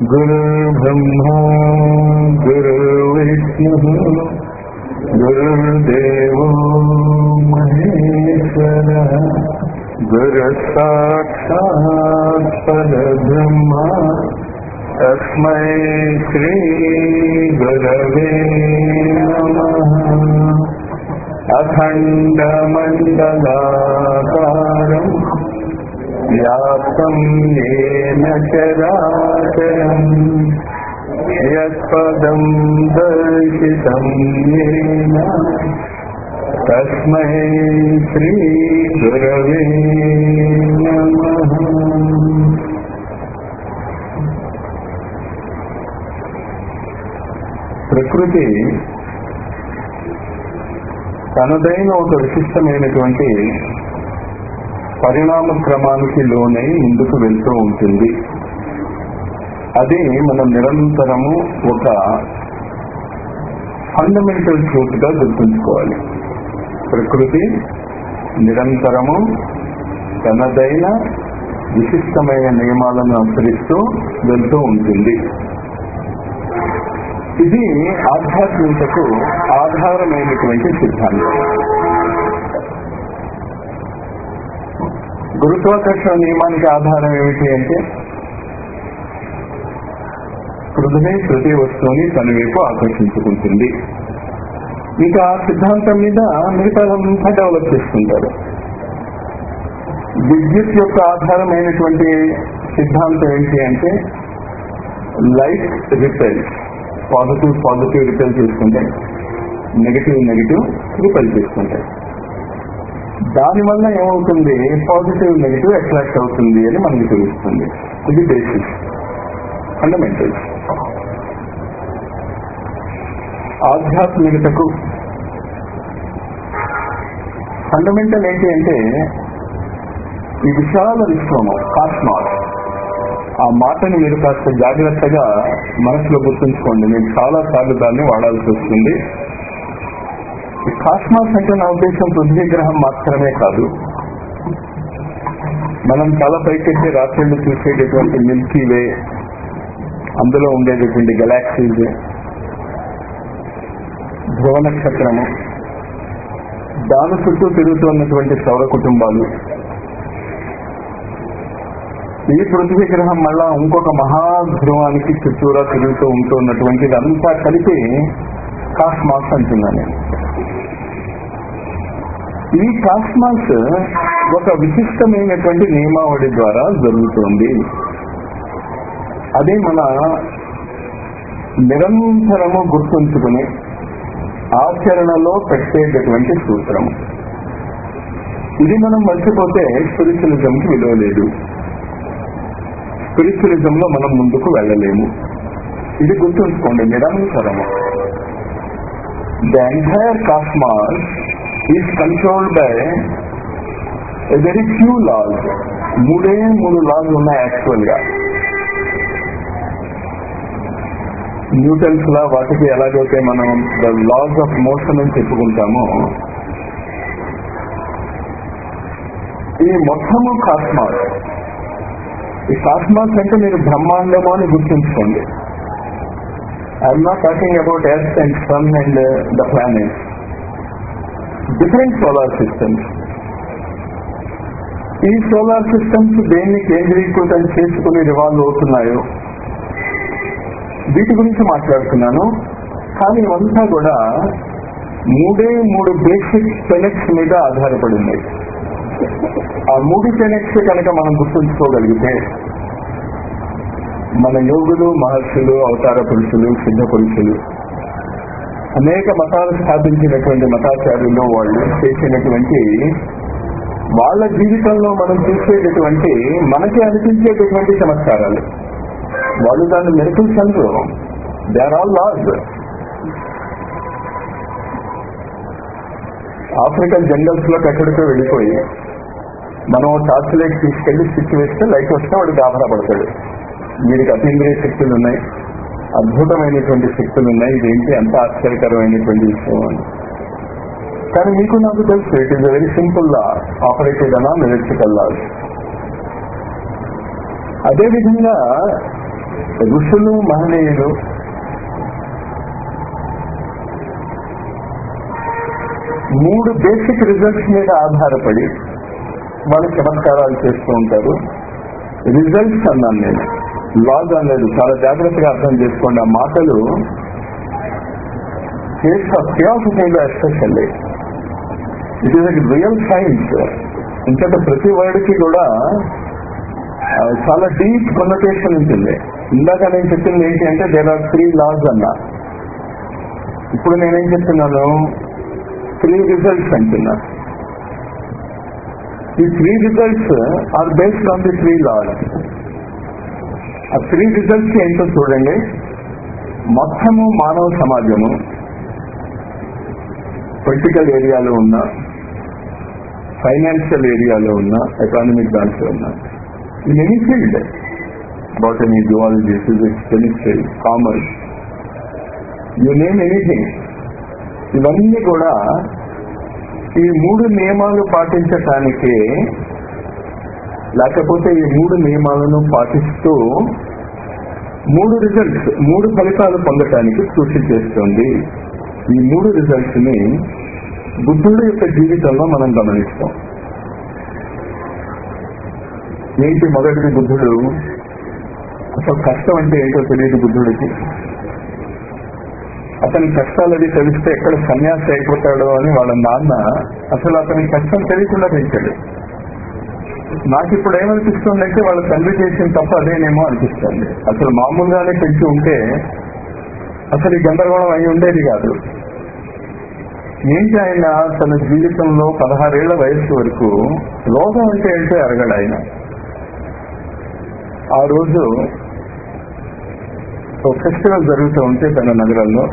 गुरुर्ब्रह्मा गुरुर्विष्णुः गुरुर्देवो महेश्वरः गुरुसाक्षात् परब्रह्मा तस्मै श्रीगुरवे नमः अखण्डमण्डलाकारम् व्याप्तं येन चराचरम् यत्पदं दर्शितं येन तस्मै श्रीगुरवे नमः ప్రకృతి తనదైన ఒక విశిష్టమైనటువంటి పరిణామ క్రమానికి లోనై ముందుకు వెళ్తూ ఉంటుంది అది మనం నిరంతరము ఒక ఫండమెంటల్ ట్రూత్ గా గుర్తుంచుకోవాలి ప్రకృతి నిరంతరము తనదైన విశిష్టమైన నియమాలను అనుసరిస్తూ వెళ్తూ ఉంటుంది ఇది ఆధ్యాత్మికతకు ఆధారమైనటువంటి సిద్ధాంతం గురుత్వాకర్షణ నియమానికి ఆధారం ఏమిటి అంటే పృథ్వీ ప్రతి వస్తువుని తన వైపు ఆకర్షించుకుంటుంది ఇంకా ఆ సిద్ధాంతం మీద మిగతాదంతా డెవలప్ చేసుకుంటారు విద్యుత్ యొక్క ఆధారమైనటువంటి సిద్ధాంతం ఏంటి అంటే like repel positive positive repel చేసుకుంటాయి నెగిటివ్ నెగిటివ్ రిపెల్ చేసుకుంటాయి దానివల్ల ఏమవుతుంది పాజిటివ్ నెగిటివ్ అట్రాక్ట్ అవుతుంది అని మనకి తెలుస్తుంది ఇది బేసిక్ ఫండమెంటల్ ఆధ్యాత్మికతకు ఫండమెంటల్ ఏంటి అంటే ఈ విశాల విశ్వము కాస్మాస్ ఆ మాటని మీరు కాస్త జాగ్రత్తగా మనసులో గుర్తుంచుకోండి నేను చాలా సార్లు దాన్ని వాడాల్సి వస్తుంది ఈ కాస్మాస్ అంటే నా ఉద్దేశం పృథ్వీ గ్రహం మాత్రమే కాదు మనం చాలా పైకెత్తి రాత్రిళ్ళు చూసేటటువంటి మిల్కీ వే అందులో ఉండేటటువంటి గెలాక్సీస్ ధ్రువ నక్షత్రము దాని చుట్టూ తిరుగుతున్నటువంటి సౌర కుటుంబాలు ఈ పృథ్వీ గ్రహం మళ్ళా ఇంకొక మహాధ్రువానికి చుట్టూరా తిరుగుతూ ఉంటున్నటువంటి ఇదంతా కలిపి కాస్మాస్ అంటున్నాను నేను ఈ కాస్మాస్ ఒక విశిష్టమైనటువంటి నియమావళి ద్వారా జరుగుతుంది అదే మన నిరంతరము గుర్తుంచుకుని ఆచరణలో పెట్టేటటువంటి సూత్రం ఇది మనం మర్చిపోతే స్పిరిచువలిజంకి విలువ లేదు స్పిరిచువలిజం లో మనం ముందుకు వెళ్ళలేము ఇది గుర్తుంచుకోండి నిరంతరము the entire cosmos is controlled by a very few laws మూడే మూడు లాస్ ఉన్నాయి యాక్చువల్ గా న్యూటన్స్ లా వాటికి ఎలాగైతే మనం ద లాస్ ఆఫ్ మోషన్ అని చెప్పుకుంటామో ఈ మొత్తము కాస్మాస్ ఈ కాస్మాస్ అంటే మీరు బ్రహ్మాండము అని గుర్తుంచుకోండి I'm not talking about earth and sun and the planet different solar systems ఈ సోలార్ సిస్టమ్స్ దేన్ని కేంద్రీకృతం చేసుకుని రివాల్వ్ అవుతున్నాయో వీటి గురించి మాట్లాడుతున్నాను కానీ ఇవంతా కూడా మూడే మూడు బేసిక్ టెనెక్స్ మీద ఆధారపడి ఉన్నాయి ఆ మూడు టెనెక్స్ కనుక మనం గుర్తుంచుకోగలిగితే మన యోగులు మహర్షులు అవతార పురుషులు సిద్ధ పురుషులు అనేక మతాలు స్థాపించినటువంటి మతాచార్యులు వాళ్ళు చేసినటువంటి వాళ్ళ జీవితంలో మనం చూసేటటువంటి మనకి అనిపించేటటువంటి చమత్కారాలు వాళ్ళు దాన్ని మెరుకుల్స్ అనరు they are all laws African jungles లోకి ఎక్కడికో వెళ్ళిపోయి మనం టార్చ్ లైట్ తీసుకెళ్లి స్విచ్ వేస్తే లైట్ వస్తే వాడు గాభరా పడతాడు వీడికి అతీంద్రియ శక్తులు ఉన్నాయి అద్భుతమైనటువంటి శక్తులు ఉన్నాయి ఇదేంటి ఎంత ఆశ్చర్యకరమైనటువంటి విషయం అని కానీ మీకు నాకు తెలుసు it is very simple law operated on electrical laws అదేవిధంగా ఋషులు మహనీయులు మూడు బేసిక్ రిజల్ట్స్ మీద ఆధారపడి వాళ్ళు చమత్కారాలు చేస్తూ ఉంటారు రిజల్ట్స్ అన్నాను నేను లాగ్ అనలేదు చాలా జాగ్రత్తగా అర్థం చేసుకోండి ఆ మాటలు కేస్ ఆఫ్ థియాసఫీలో especially it is real science ఇంతట ప్రతి వర్డ్కి కూడా ఆ, చాలా డీప్ కొనటేషన్ ఉంటుంది ఇందాక నేను చెప్పింది ఏంటి అంటే దేర్ ఆర్ త్రీ లాస్ అన్నా ఇప్పుడు నేనేం చెప్తున్నాను త్రీ రిజల్ట్స్ అంటున్నా ఈ three results are based on the three laws ఆ త్రీ రిజల్ట్స్ ఏంటో చూడండి మొత్తము మానవ సమాజము పొలిటికల్ ఏరియాలో ఉన్న ఫైనాన్షియల్ ఏరియాలో ఉన్న ఎకానమిక్ దాంట్లో ఉన్న in any field botany zoology physics chemistry commerce you name anything ఇవన్నీ కూడా ఈ మూడు నియమాలు పాటించటానికే లేకపోతే ఈ మూడు నియమాలను పాటిస్తూ మూడు రిజల్ట్స్ మూడు ఫలితాలు పొందటానికి కృషి చేస్తుంది ఈ మూడు రిజల్ట్స్ ని బుద్ధుడు యొక్క జీవితంలో మనం గమనిస్తాం ఏంటి మొదటిది బుద్ధుడు అసలు కష్టం అంటే ఏంటో తెలియదు బుద్ధుడికి అతని కష్టాలు అది తెలిస్తే ఎక్కడ సన్యాసి అయిపోతాడో అని వాళ్ళ నాన్న అసలు అతని కష్టం తెలియకుండా పెంచాడు నాకు ఇప్పుడు ఏమనిపిస్తుంది అంటే వాళ్ళ తండ్రి చేసిన తప్ప అదేనేమో అనిపిస్తుంది అసలు మామూలుగానే పెంచి ఉంటే అసలు ఈ గందరగోళం అయి ఉండేది కాదు ఏంటి ఆయన తన జీవితంలో పదహారేళ్ల వయస్సు వరకు రోగం అంటే ఏంటో ఎరగడు ఆయన ఆ రోజు ఒక ఫెస్టివల్ జరుగుతూ ఉంటే తన నగరంలో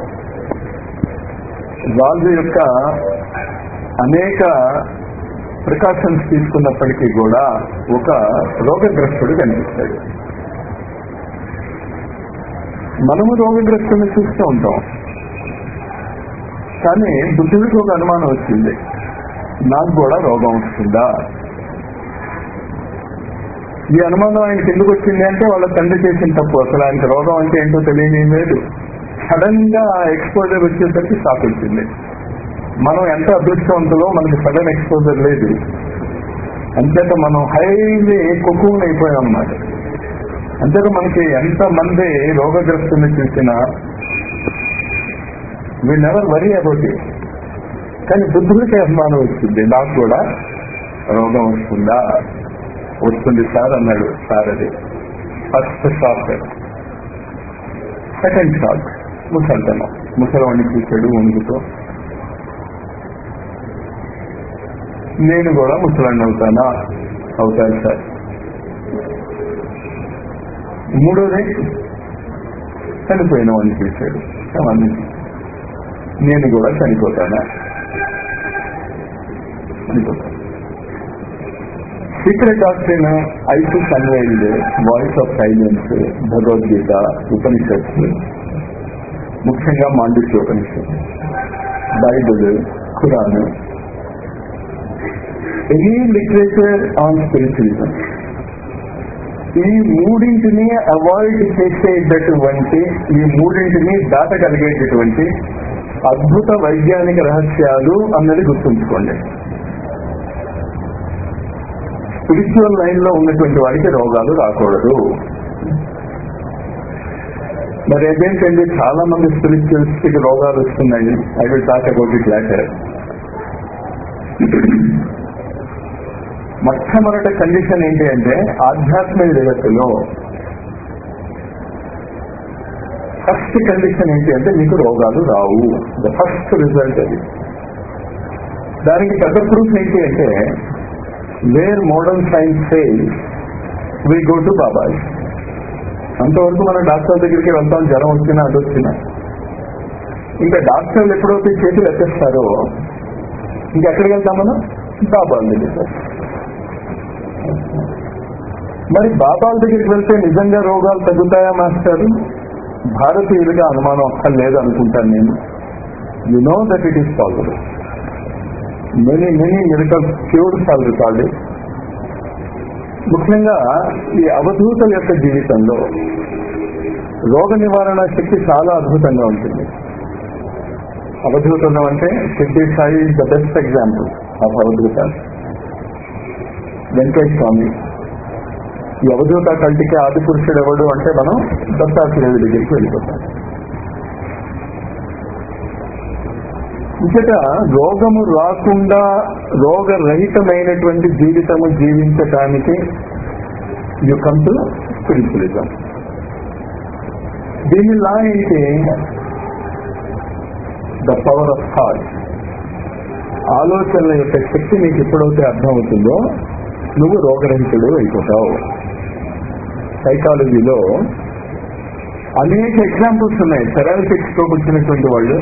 రాజు యొక్క అనేక ప్రికాషన్స్ తీసుకున్నప్పటికీ కూడా ఒక రోగగ్రస్తుడు కనిపిస్తాడు మనము రోగగ్రస్తుని చూస్తూ ఉంటాం కానీ బుద్ధుడికి ఒక అనుమానం వచ్చింది నాకు కూడా రోగం వస్తుందా ఈ అనుమానం ఆయనకి ఎందుకు వచ్చింది అంటే వాళ్ళ తండ్రి చేసిన తప్పు అసలు ఆయనకి రోగం అంటే ఏంటో తెలియని లేదు సడన్ గా ఎక్స్పోజర్ వచ్చేసరికి షాక్ వచ్చింది మనం ఎంత అదృష్టవంతులో మనకి సడన్ ఎక్స్పోజర్ లేదు అంతేత మనం హైలీ కుక్కుని అయిపోయాం అన్నమాట అంతేత మనకి ఎంత మంది రోగగ్రస్తుని చూసినా we never worry about it కానీ బుద్ధుడికి అనుమానం వచ్చింది నాకు కూడా రోగం వస్తుందా వస్తుంది సార్ అన్నాడు సార్ అది ఫస్ట్ షాక్ సెకండ్ షాక్ ముసల్తనం ముసలవాడిని చూశాడు వణుకుతో నేను కూడా ముసలాన్ని అవుతానా అవుతాను సార్ మూడోది చనిపోయిన వాడిని చూశాడు అవన్నీ నేను కూడా చనిపోతానా చనిపోతాను Secret Doctrine Isis Unveiled Voice of Silence Bhagavad Gita Upanishad ముఖ్యంగా Mandukya Upanishad Bible Quran any literature on spiritualism ఈ మూడింటిని అవాయిడ్ చేసేటటువంటి ఈ మూడింటిని దాటగలిగేటటువంటి అద్భుత వైజ్ఞానిక రహస్యాలు అన్నది గుర్తుంచుకోండి స్పిరిచువల్ లైన్ లో ఉన్నటువంటి వాడికి రోగాలు రాకూడదు మరి అదేంటండి చాలా మంది స్పిరిచువల్స్ కి రోగాలు వస్తున్నాయి I will talk about it later మొట్టమొదటి కండిషన్ ఏంటి అంటే ఆధ్యాత్మిక జగత్తులో ఫస్ట్ కండిషన్ ఏంటి అంటే మీకు రోగాలు రావు ద ఫస్ట్ రిజల్ట్ అది దానికి పెద్ద ప్రూఫ్ ఏంటి అంటే where modern science fail we go to బాబాయ్ అంతవరకు మనం డాక్టర్ దగ్గరికి వెళ్తాం జ్వరం వచ్చినా అది వచ్చినా ఇంకా డాక్టర్లు ఎప్పుడైతే చేతులు ఎత్తేస్తారో ఇంకెక్కడికి వెళ్తాం మనం బాబాల దగ్గరికి మరి బాబాల దగ్గరికి వెళ్తే నిజంగా రోగాలు తగ్గుతాయా మాస్టర్ భారతీయులుగా అనుమానం అక్కర్లేదు అనుకుంటాను నేను you know that it is possible many many medical cures are recorded ముఖ్యంగా ఈ అవధూతల యొక్క జీవితంలో రోగ నివారణ శక్తి చాలా అద్భుతంగా ఉంటుంది అవధూతం అంటే Shirdi Sai the best example of avadhuta Venkateswara స్వామి ఈ అవధూత కంటికి ఆది పురుషుడు ఎవడు అంటే మనం దత్తాత్రేయుడి దగ్గరికి వెళ్ళిపోతాం ఇంకట రోగము రాకుండా రోగరహితమైనటువంటి జీవితము జీవించటానికి యు కమ్ టు స్పిరిచువలిజం దీని లా ఏంటి ద పవర్ ఆఫ్ థాట్ ఆలోచనల యొక్క శక్తి నీకు ఎప్పుడైతే అర్థమవుతుందో నువ్వు రోగరహితుడు అయిపోతావు సైకాలజీలో అనేక ఎగ్జాంపుల్స్ ఉన్నాయి సెరాలిటిక్స్ తో వచ్చినటువంటి వాళ్ళు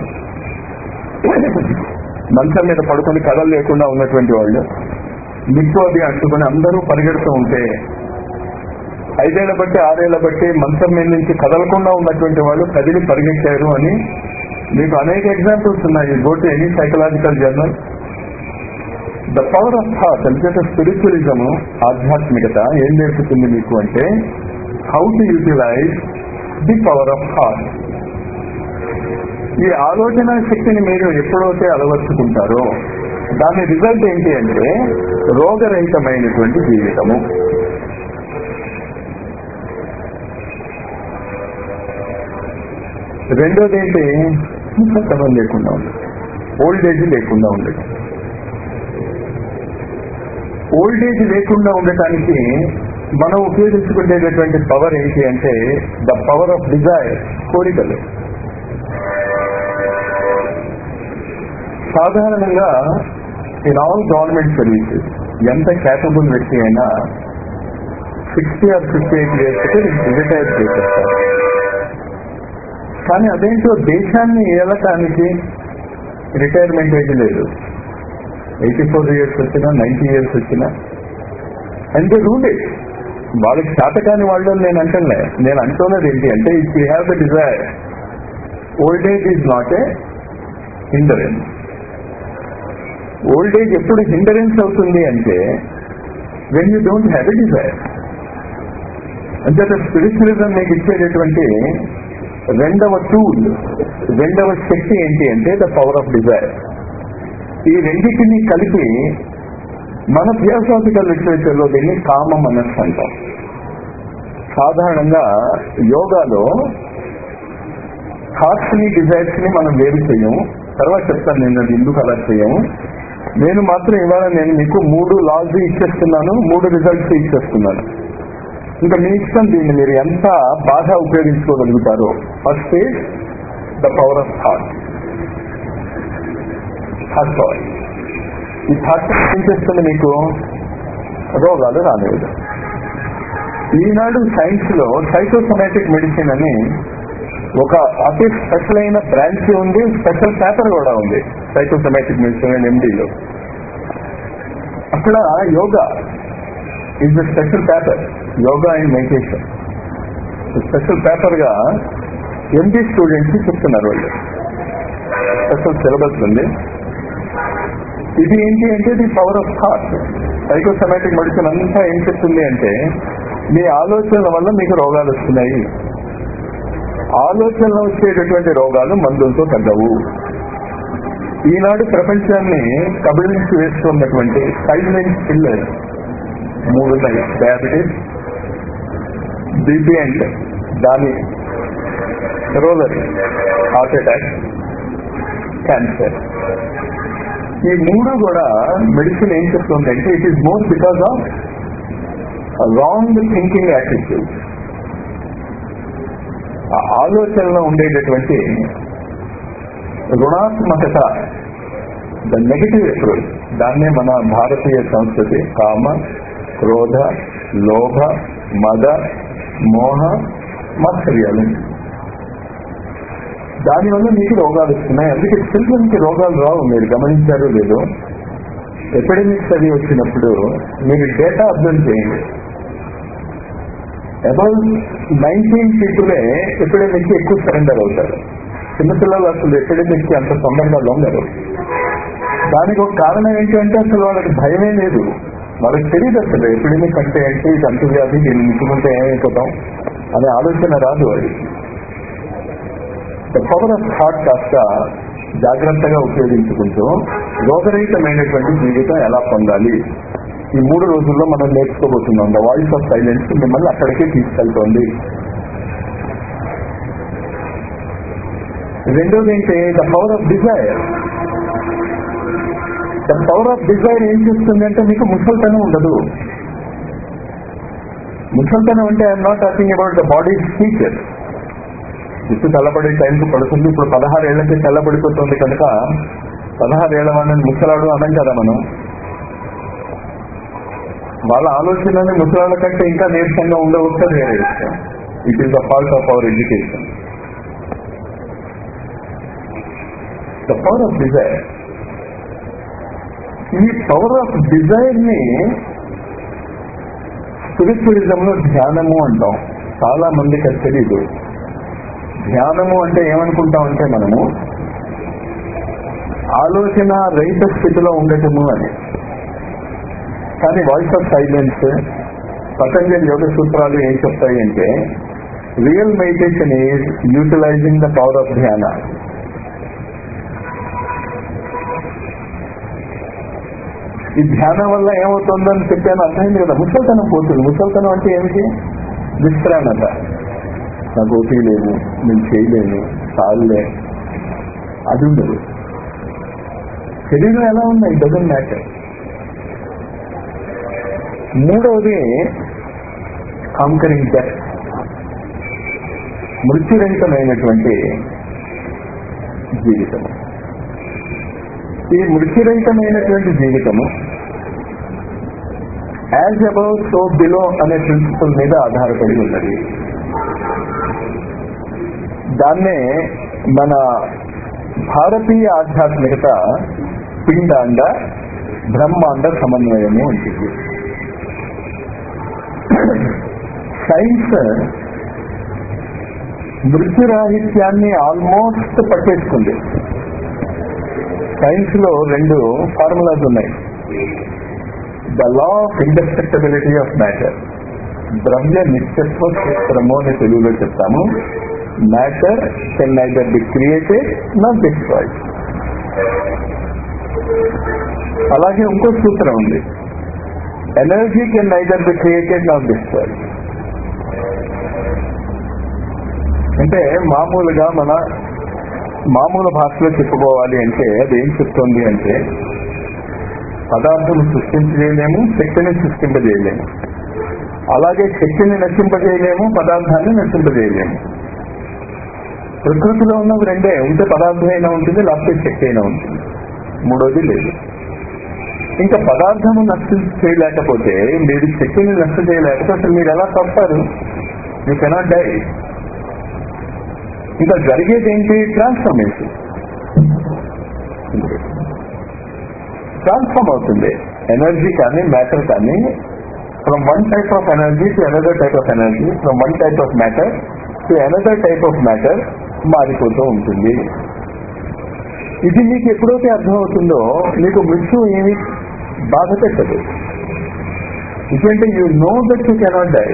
మంచం మీద పడుకొని కథలు లేకుండా ఉన్నటువంటి వాళ్ళు నిప్పు అది అంటుకొని అందరూ పరిగెడుతూ ఉంటే ఐదేళ్ల బట్టి ఆరేళ్ల బట్టి మంచం మీద నుంచి కదలకుండా ఉన్నటువంటి వాళ్ళు కదిలి పరిగెట్టారు అని మీకు అనేక ఎగ్జాంపుల్స్ ఉన్నాయి go to any psychological journal the power of thought అంటే స్పిరిచువలిజం ఆధ్యాత్మికత ఏం నేర్పుతుంది మీకు అంటే how to utilize the power of thought ఈ ఆలోచన శక్తిని మీరు ఎప్పుడైతే అలవర్చుకుంటారో దాని రిజల్ట్ ఏంటి అంటే రోగరహితమైనటువంటి జీవితము రెండోది ఏంటి ముసల్తనం లేకుండా ఉండదు ఓల్డ్ ఏజ్ లేకుండా ఉండటం ఓల్డ్ ఏజ్ లేకుండా ఉండటానికి మనం ఉపయోగించుకునేటటువంటి పవర్ ఏంటి అంటే ద పవర్ ఆఫ్ డిజైర్ కోరికలు సాధారణంగా ఇన్ ఆల్ గవర్నమెంట్ సర్వీసెస్ ఎంత క్యాపబుల్ వ్యక్తి అయినా సిక్స్టీ ఆర్ ఫిఫ్టీ ఎయిట్ ఇయర్స్కి రిటైర్ చేసేస్తారు కానీ అదేంటో దేశాన్ని ఏలటానికి రిటైర్మెంట్ ఏజ్ లేదు ఎయిటీ ఫోర్ ఇయర్స్ వచ్చినా నైన్టీ ఇయర్స్ వచ్చినా అండ్ దే రూల్ ఇట్ వాళ్ళకి శాతకాని వాళ్ళు నేను అంటలే నేను అంటున్నది ఏంటి అంటే if you have the desire old age is not a hindrance old age ఎప్పుడు హిండరెన్స్ అవుతుంది అంటే when you don't have a desire అంటే స్పిరిచువలిజం మీకు ఇచ్చేటటువంటి రెండవ టూల్ రెండవ శక్తి ఏంటి అంటే ద పవర్ ఆఫ్ డిజైర్ ఈ రెండింటిని కలిపి మన థియోసాఫికల్ లిటరేచర్ లో దీన్ని కామ మనస్సు అంటాం సాధారణంగా యోగాలో థాట్స్ ని డిజైర్స్ ని మనం వేరు చేయము తర్వాత చెప్తాను నేను అది ఎందుకు అలా చేయము నేను మాత్రం ఇవాళ నేను మీకు మూడు లాస్ ఇచ్చేస్తున్నాను మూడు రిజల్ట్స్ ఇచ్చేస్తున్నాను ఇంకా మీ ఇష్టం దీన్ని మీరు ఎంత బాగా ఉపయోగించుకోగలుగుతారో first is the power of thought thought power ఈ థాట్ ఏం చేస్తుంది మీకు రోగాలు రాలేదు ఈనాడు సైన్స్ లో సైకోసొమాటిక్ మెడిసిన్ అని ఒక అతి స్పెషల్ అయిన బ్రాంచ్ ఉంది స్పెషల్ పేపర్ కూడా ఉంది సైకోసొమాటిక్ మెడిసిన్ అండ్ ఎండీలో అక్కడ yoga is the special paper yoga and meditation special paper గా ఎండి స్టూడెంట్స్ చెప్తున్నారు వాళ్ళు స్పెషల్ సిలబస్ ఉంది ఇది ఏంటి అంటే the power of thought psychosomatic medicine అంతా ఏం చెప్తుంది అంటే మీ ఆలోచనల వల్ల మీకు రోగాలు వస్తున్నాయి ఆలోచనలో వచ్చేటటువంటి రోగాలు మందులతో తగ్గవు ఈనాడు ప్రపంచాన్ని కబళించి వేస్తున్నటువంటి సైలెంట్ కిల్లర్ మూడు ఉన్నాయి డయాబెటీస్ బీపీ అండ్ దాని రోలర్ హార్ట్ అటాక్ క్యాన్సర్ ఈ మూడు కూడా మెడిసిన్ ఏం చెప్తుంది అంటే it is more because of wrong thinking attitude ఆ ఆలోచనలో ఉండేటటువంటి రుణాత్మకత ద నెగటివ్ అప్రోచ్ దాన్నే మన భారతీయ సంస్కృతి కామ క్రోధ లోభ మద మోహ మాత్సర్యాలు దానివల్ల మీకు రోగాలు వస్తున్నాయి అందుకే చిల్డ్రన్ కి రోగాలు రావు మీరు గమనించారో లేదో ఎపిడమిక్స్ అది వచ్చినప్పుడు మీరు డేటా అబ్జర్వ్ చేయండి అబౌవ్ నైన్టీన్ పీపులే ఎపిడమిక్ కి ఎక్కువ సరెండర్ అవుతారు చిన్నపిల్లలు అసలు ఎపిడమిక్ కి అంత తొందరగా లొంగరు దానికి ఒక కారణం ఏంటంటే అసలు వాళ్ళకి భయమే లేదు వాళ్ళకి తెలియదు అసలు ఎపిడమిక్ అంటే ఏంటి ఇది అంటువ్యాధి దీన్ని ముట్టుకుంటే ఏమైపోతాం అనే ఆలోచన రాదు అది ద పవర్ ఆఫ్ థాట్ కాస్త జాగ్రత్తగా ఉపయోగించుకుంటూ రోగరహితమైనటువంటి జీవితం ఎలా పొందాలి ఈ మూడు రోజుల్లో మనం నేర్చుకోబోతున్నాం ద వాయిస్ ఆఫ్ సైలెన్స్ మిమ్మల్ని అక్కడికే తీసుకెళ్తోంది రెండోది ఏంటి the power of desire the power of desire ఏం చేస్తుంది అంటే మీకు ముసల్తనం ఉండదు ముసల్తనం అంటే I'm not talking about the body feature జుట్టు తెల్లబడే టైంకి పడుతుంది ఇప్పుడు పదహారు ఏళ్లకి తెల్లబడిపోతుంది కనుక పదహారు ఏళ్ల వాళ్ళని ముసలాడు అనం కదా మనం వాళ్ళ ఆలోచనని ముసలాళ్ళ కంటే ఇంకా నీరసంగా ఉండవచ్చు వేరే విషయం it is the fault of our education the power of desire ఈ పవర్ ఆఫ్ డిజైర్ ని స్పిరిచువలిజం లో ధ్యానము అంటాం చాలా మందికి అది తెలీదు ధ్యానము అంటే ఏమనుకుంటాం అంటే మనము ఆలోచన రహిత స్థితిలో ఉండటము అని కానీ voice of silence Patanjali Yoga సూత్రాలు ఏం చెప్తాయి అంటే real meditation is utilizing the power of dhyana ఈ ధ్యానం వల్ల ఏమవుతుందని చెప్పాను అర్థమైంది కదా ముసల్తనం పోతుంది ముసల్తనం అంటే ఏమిటి విశ్రామత నాకు ఓపీ లేదు నేను చేయలేను చాలులే అది ఉండదు శరీరం ఎలా ఉంది ఇట్ డజన్ మ్యాటర్ మూడవది కాంకరింగ్ డెత్ మృత్యురహితమైనటువంటి జీవితము ఈ మృత్యురహితమైనటువంటి జీవితము యాజ్ అబౌవ్ సో బిలో అనే ప్రిన్సిపల్ మీద ఆధారపడి ఉన్నది దాన్నే మన భారతీయ ఆధ్యాత్మికత పిండాండ బ్రహ్మాండ సమన్వయము ఉంటుంది సైన్స్ మృత్యురాహిత్యాన్ని ఆల్మోస్ట్ పట్టేసుకుంది సైన్స్ లో రెండు ఫార్ములాస్ ఉన్నాయి the law of indestructibility of matter ద్రవ్య నిత్యత్వ సూత్రము అని తెలుగులో చెప్తాము matter can neither be created not destroyed అలాగే ఇంకో సూత్రం ఉంది energy can neither be created not destroyed అంటే మామూలుగా మన మామూలు భాషలో చెప్పుకోవాలి అంటే అది ఏం చెప్తోంది అంటే పదార్థం సృష్టించలేము శక్తిని సృష్టింపజేయలేము అలాగే శక్తిని నశింపజేయలేము పదార్థాన్ని నశింపజేయలేము ప్రకృతిలో ఉన్నవి రెండే ఉంటే పదార్థం అయినా ఉంటుంది లేకపోతే శక్తి అయినా ఉంటుంది మూడోది లేదు ఇంకా పదార్థము నష్టం చేయలేకపోతే మీరు శక్తిని నష్టం చేయలేకపోతే అసలు మీరు ఎలా తప్పారు యూ కెనాట్ డై ఇంకా జరిగేది ఏంటి ట్రాన్స్ఫర్మేషన్ ట్రాన్స్ఫార్మ్ అవుతుంది ఎనర్జీ కానీ మ్యాటర్ కానీ from one type of energy to another type of energy from one type of matter to another type of matter మారిపోతూ ఉంటుంది ఇది మీకు ఎప్పుడైతే అర్థమవుతుందో మీకు మృత్యు ఏమి బాధ పెట్టదు ఎందుకంటే you know that you cannot die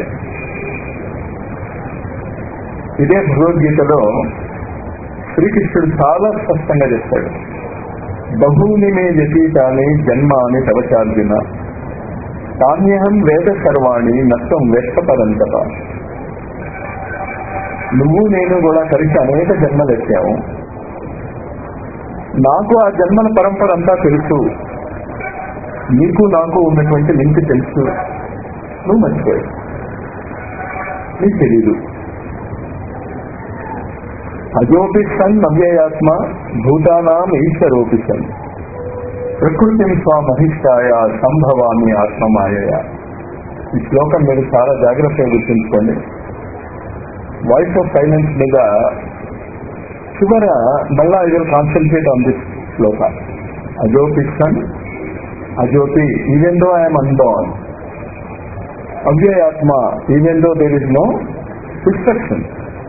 ఇదే భగవద్గీతలో శ్రీకృష్ణుడు చాలా స్పష్టంగా చెప్తాడు బహూని మే వ్యతీతాన్ని జన్మాని తవచార్జున తాన్యహం వేద సర్వాణి నష్టం వ్యక్తపరంతప నువ్వు నేను కూడా కలిసి అనేక జన్మలు ఎత్తాము నాకు ఆ జన్మల పరంపర అంతా తెలుసు నీకు నాకు ఉన్నటువంటి లింక్ తెలుసు నువ్వు మర్చిపోయావు నీకు తెలీదు అజోపి సన్ అవ్యయాత్మ భూతానాం ఈశ్వరోపి సన్ ప్రకృతిం స్వామహిష్టాయ సంభవామి ఆత్మమాయ ఈ శ్లోకం మీరు చాలా జాగ్రత్తగా గుర్తుంచుకోండి వాయిస్ ఆఫ్ సైలెన్స్ మీద చివర మళ్ళా I will concentrate on this shloka అజోపి సన్ అజోపి ఈవెన్ దో ఐఎమ్ అన్బాన్ అవ్యయాత్మ even though there is no destruction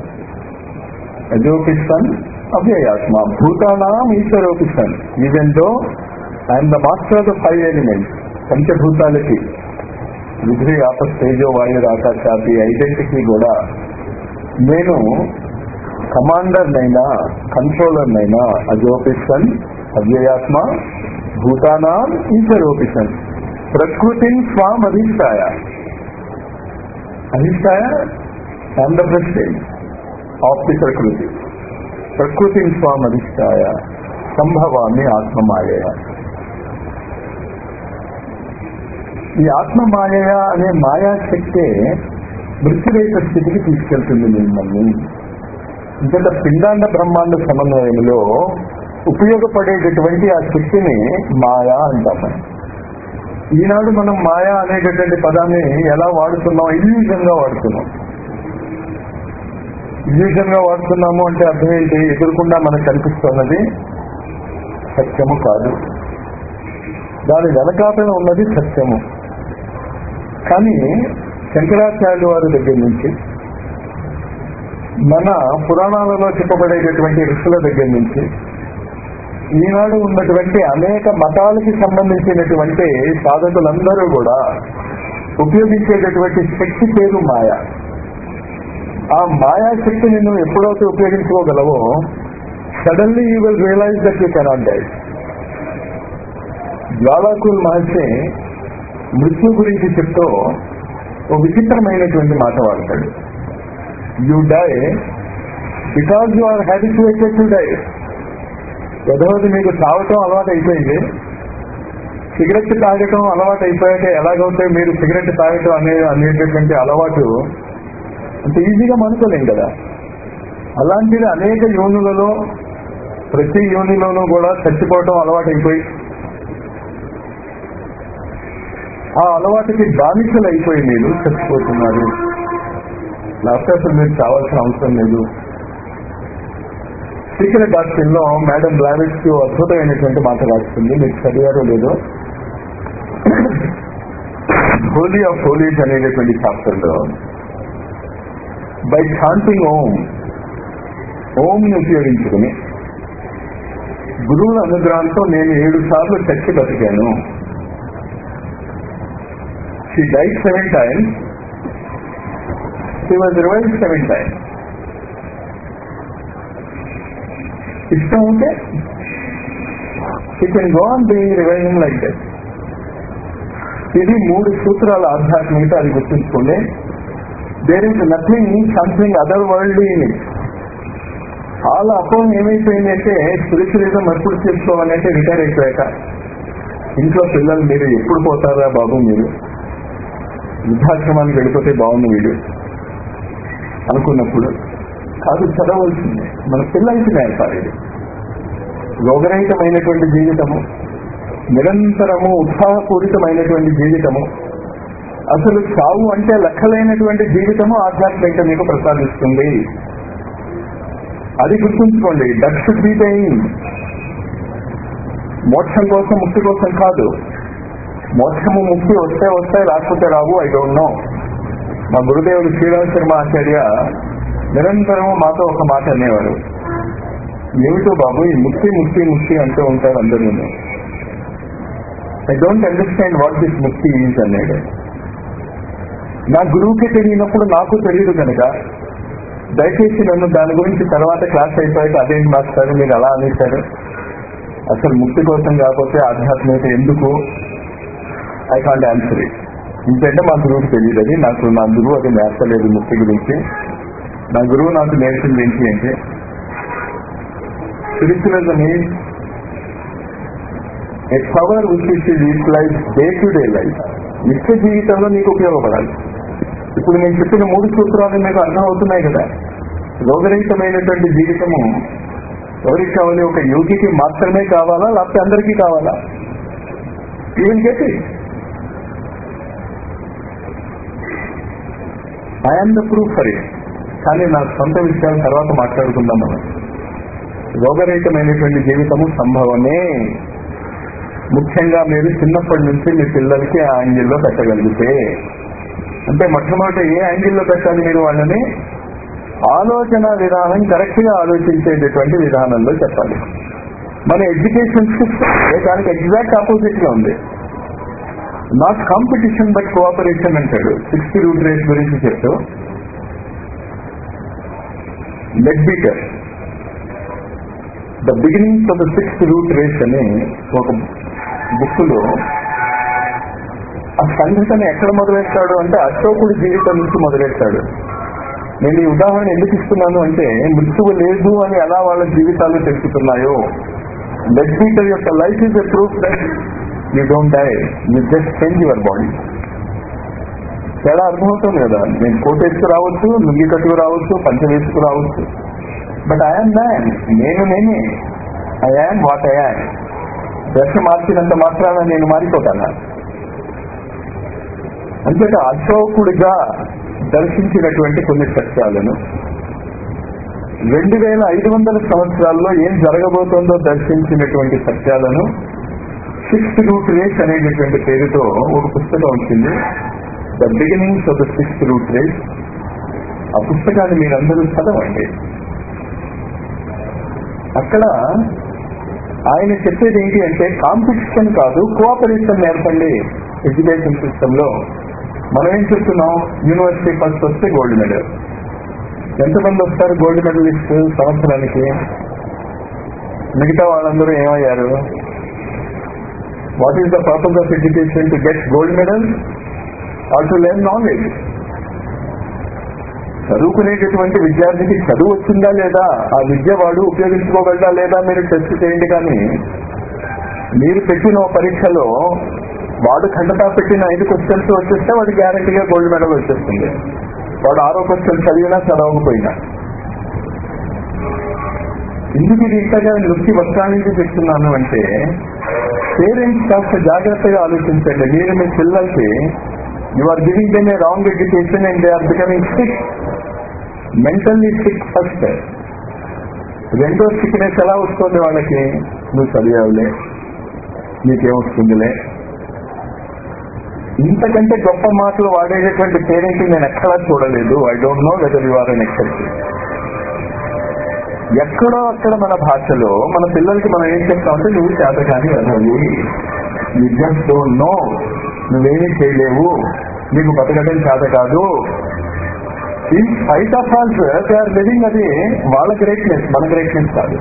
అజోపి సన్ అవ్యయాత్మ భూతానాం ఈశ్వరోపి సన్ even though I'm the master of the five elements పంచభూతాలకి పృథ్వీ ఆపస్ తేజో వాయు ఆకాశాది ఐడెంటిటీ కూడా నేను కమాండర్ నైనా కంట్రోలర్ నైనా అజోపిషన్ అవ్యయాత్మ భూతానాం ఈశ్వరోపిషన్ ప్రకృతిని స్వాం అధిష్టాయ అధిష్టాయ and the president of the prakriti ప్రకృతిని స్వాం అధిష్టాయ సంభవాన్ని ఆత్మమాయ ఈ ఆత్మమాయ అనే మాయాశక్తే మృత్యురేఖ స్థితికి తీసుకెళ్తుంది మిమ్మల్ని ఇంత పిండాండ బ్రహ్మాండ సమన్వయంలో ఉపయోగపడేటటువంటి ఆ శక్తిని మాయా అంటాం మనం ఈనాడు మనం మాయా అనేటటువంటి పదాన్ని ఎలా వాడుతున్నాం ఇల్యూజన్ గా వాడుతున్నాం ఇల్యూజన్ గా వాడుతున్నాము అంటే అర్థం ఏంటి ఎదురకుండా మనకు కనిపిస్తున్నది సత్యము కాదు దాని వెనకాతల ఉన్నది సత్యము కానీ శంకరాచార్యుల వారి దగ్గర నుంచి మన పురాణాలలో చెప్పబడేటటువంటి ఋషుల దగ్గర నుంచి ఈనాడు ఉన్నటువంటి అనేక మతాలకి సంబంధించినటువంటి సాధకులందరూ కూడా ఉపయోగించేటటువంటి శక్తి పేరు మాయ ఆ మాయా శక్తిని నువ్వు ఎప్పుడైతే ఉపయోగించుకోగలవో suddenly you will realize that you cannot die Djwal Khul Maharshi మృత్యు గురించి చెప్తూ ఓ విచిత్రమైనటువంటి మాట వాడతాడు you die because you are habituated to die యథోది మీకు తాగటం అలవాటు అయిపోయింది సిగరెట్ తాగటం అలవాటు అయిపోయాక ఎలాగైతే మీరు సిగరెట్ తాగటం అనే అనేటటువంటి అలవాటు అంత ఈజీగా మనుకోలేం కదా అలాంటిది అనేక యోనులలో ప్రతి యోనిలోనూ కూడా చచ్చిపోవటం అలవాటు అయిపోయి ఆ అలవాటుకి బానిసలు అయిపోయి మీరు చచ్చిపోతున్నారు లేకపోతే అసలు మీరు చావాల్సిన అవసరం లేదు సీక్రెట్ డాక్టర్ లో మేడం బ్లావెట్స్ అద్భుతమైనటువంటి మాట రాస్తుంది మీరు చదివారో లేదో హోలీ ఆఫ్ హోలీస్ అనేటటువంటి చాప్టర్ లో బై ఛాంటింగ్ ఓం ఓం ని ఉపయోగించుకుని గురువుల అనుగ్రహంతో నేను ఏడు సార్లు చచ్చి బతికాను she died seven times she was revive seven times ఇష్టం ఉంటే she can go on be reviving like that ఇది మూడు సూత్రాల ఆధ్యాత్మికత అది గుర్తుంచుకోండి there is nothing something other world in it చాలా అపోహం ఏమైపోయింది అంటే స్పిరిచువలిజం ఎప్పుడు చేసుకోవాలంటే రిటైర్ అయిపోయాక ఇంట్లో పిల్లలు మీరు ఎప్పుడు పోతారా బాబు మీరు వృద్ధాశ్రమానికి వెళ్ళిపోతే బాగుంది వీడు అనుకున్నప్పుడు కాదు చదవలసిందే మన పిల్లలకి నేర్పాలి ఇది రోగరహితమైనటువంటి జీవితము నిరంతరము ఉత్సాహపూరితమైనటువంటి జీవితము అసలు చావు అంటే లెక్కలైనటువంటి జీవితము ఆధ్యాత్మికత మీకు ప్రసాదిస్తుంది అది గుర్తుంచుకోండి దట్ షుడ్ బీ టైం మోక్షం కోసం ముక్తి కోసం కాదు మోక్షము ముక్తి వస్తే వస్తే రాకపోతే రావు ఐ డోంట్ నో మా గురుదేవుడు శ్రీరామ శర్మ ఆచార్య నిరంతరం మాతో ఒక మాట అనేవారు ఏమిటో బాబు ఈ ముక్తి ముక్తి ముక్తి అంటూ ఉంటారు అందరూ I don't understand what this mukti is అన్నాడు నా గురువుకి తెలియనప్పుడు నాకు తెలియదు కనుక దయచేసి నన్ను దాని గురించి తర్వాత క్లాస్ అయిపోయాక అదేంటి మాస్టర్ మీరు అలా అనేశారు అసలు ముక్తి కోసం కాకపోతే ఆధ్యాత్మికత ఎందుకు ఐ కాంట్ ఆన్సర్ ఇట్ ఇంకంటే మా గురువుకి తెలియదు అది నాకు నా గురువు అది నేర్పలేదు ముక్తి గురించి నా గురువు నాకు నేర్పింది ఏంటి అంటే spiritualism is a power which is utilize day to day life నిత్య జీవితంలో నీకు ఉపయోగపడాలి ఇప్పుడు నేను చెప్పిన మూడు సూత్రాలు మీకు అర్థం అవుతున్నాయి కదా రోగరహితమైనటువంటి జీవితము ఎవరికి కావాలి ఒక యోగికి మాత్రమే కావాలా లేకపోతే అందరికీ కావాలా even get it I'm the proof for it కానీ నా సొంత విషయాల తర్వాత మాట్లాడుకుందాం మనం రోగరహితమైనటువంటి జీవితము సంభవమే ముఖ్యంగా మీరు చిన్నప్పటి నుంచి మీ పిల్లలకి ఆ యాంగిల్లో పెట్టగలిగితే అంటే మొట్టమొదటి ఏ యాంగిల్లో పెట్టాలి మీరు వాళ్ళని ఆలోచన విధానం కరెక్ట్ గా ఆలోచించేటటువంటి విధానంలో చెప్పాలి మన ఎడ్యుకేషన్ సిస్టమ్ దానికి ఎగ్జాక్ట్ ఆపోజిట్ గా ఉంది నాట్ కాంపిటీషన్ బట్ కోఆపరేషన్ అంటాడు సిక్స్టీ రూట్ రేస్ గురించి చెప్తూ Leadbeater the beginnings of the sixth root race అని ఒక బుక్లో ఆ సంఘటన ఎక్కడ మొదలెట్టాడు అంటే అశోకుడి జీవితం నుంచి మొదలెట్టాడు నేను ఈ ఉదాహరణ ఎందుకు ఇస్తున్నాను అంటే మృత్యువు లేదు అని ఎలా వాళ్ళ జీవితాలు తెలుపుతున్నాయో లెగ్ బీటర్ యొక్క life is a proof that you don't die you just change your body తేడా అర్థమవుతుంది కదా నేను కోట్ వేసుకు రావచ్చు లుంగి కట్టుకు రావచ్చు పంచ వేసుకు రావచ్చు బట్ ఐఎమ్ మ్యాన్ నేను నేనే ఐఆమ్ వాట్ ఐఆమ్ డ్రెస్ మార్చినంత మాత్రాన నేను మారిపోతానా అంతేత అశోకుడిగా దర్శించినటువంటి కొన్ని సత్యాలను రెండు వేల ఐదు వందల సంవత్సరాల్లో ఏం జరగబోతోందో దర్శించినటువంటి సత్యాలను సిక్స్త్ రూట్ రేస్ అనేటటువంటి పేరుతో ఒక పుస్తకం వచ్చింది the beginnings of the sixth root race ఆ పుస్తకాన్ని మీరందరూ చదవండి అక్కడ ఆయన చెప్పేది ఏంటి అంటే కాంపిటీషన్ కాదు కోఆపరేషన్ నేర్పండి ఎడ్యుకేషన్ సిస్టమ్ లో మనం ఏం చెప్తున్నాం యూనివర్సిటీ ఫస్ట్ వస్తే గోల్డ్ మెడల్ ఎంతమంది వస్తారు గోల్డ్ మెడలిస్ట్ సంవత్సరానికి మిగతా వాళ్ళందరూ ఏమయ్యారు what is the purpose of education to get gold medal or to learn knowledge చదువుకునేటటువంటి విద్యార్థికి చదువు వచ్చిందా లేదా ఆ విద్య వాడు ఉపయోగించుకోగలదా లేదా మీరు టెస్ట్ చేయండి కానీ మీరు పెట్టిన ఓ పరీక్షలో వాడు ఖండతా పెట్టిన ఐదు క్వశ్చన్స్ వచ్చేస్తే వాడు గ్యారంటీగా గోల్డ్ మెడల్ వచ్చేస్తుంది వాడు ఆరో క్వశ్చన్ చదివినా చదవకపోయినా ఎందుకు ఇది ఇంతగా నృత్య వస్త్రానికి చెప్తున్నాను అంటే పేరెంట్స్ కాస్త జాగ్రత్తగా ఆలోచించండి మీరు మీ పిల్లలకి you are giving them a wrong education and they are becoming sick mentally sick first రెండో సిక్నెస్ ఎలా వస్తుంది వాళ్ళకి నువ్వు చదివావులే నీకేమొస్తుందిలే ఇంతకంటే గొప్ప మాటలు వాడేటటువంటి పేరెంట్ నేను ఎక్కడా చూడలేదు I don't know whether you are అన్ ఎక్సెప్ట్ ఎక్కడో అక్కడ మన భాషలో మన పిల్లలకి మనం ఏం చెప్తామంటే నువ్వు చేత కానీ వెళ్ళాలి యూ జస్ట్ డోంట్ నో నువ్వేమీ చేయలేవు నీకు బతకడం చేత కాదు in spite of all's they are living అది వాళ్ళ గ్రేట్నెస్ మన గ్రేట్నెస్ కాదు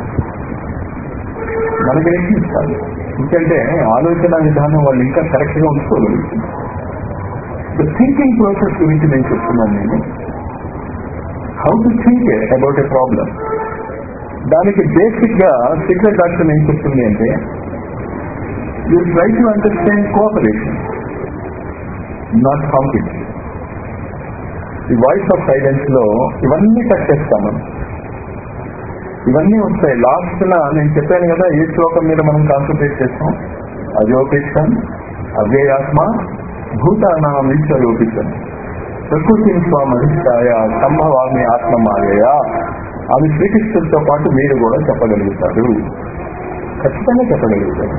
మన గ్రేట్నెస్ కాదు ఎందుకంటే ఆలోచన విధానం వాళ్ళు ఇంకా కరెక్ట్ గా ఉంచుకోగలుగుతుంది థింకింగ్ ప్రాసెస్ గురించి నేను చెప్తున్నాను నేను how to think about a problem దానికి బేసిక్ గా సీక్రెట్ డాక్టర్ ఏం చెప్తుంది అంటే you try to understand cooperation not competition ఈ వాయిస్ ఆఫ్ సైలెన్స్ లో ఇవన్నీ టచ్ చేస్తాం మనం ఇవన్నీ వస్తాయి లాస్ట్ నేను చెప్పాను కదా ఏ శ్లోకం మీద మనం కాన్సన్ట్రేట్ చేస్తాం అజోపిష్టం అవ్యయాత్మ భూతానాం ఈశ్వరోపితం ప్రకృతి స్వామధిష్టాయ సంభవామి ఆత్మమాయ అది శ్రీకృష్ణుడితో పాటు మీరు కూడా చెప్పగలుగుతారు ఖచ్చితంగా చెప్పగలుగుతారు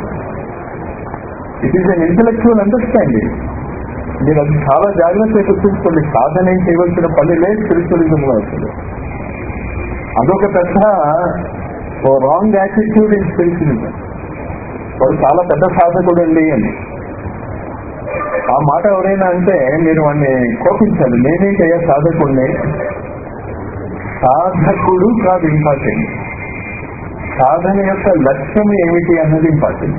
it is an intellectual understanding మీరు అది చాలా జాగ్రత్తగా గుర్తుంచుకోండి సాధన ఏం చేయవలసిన పని లేదు స్పిరిచువలిజంలో అసలు అదొక పెద్ద ఓ రాంగ్ యాటిట్యూడ్ ఇన్ స్పిరిచువలిజం వాడు చాలా పెద్ద సాధకుడు అండి అని ఆ మాట ఎవరైనా అంటే మీరు వాడిని కోపించాలి నేనేంటయ్యా సాధకుడిని సాధకుడు కాదు ఇంపార్టెంట్ సాధన యొక్క లక్ష్యం ఏమిటి అన్నది ఇంపార్టెంట్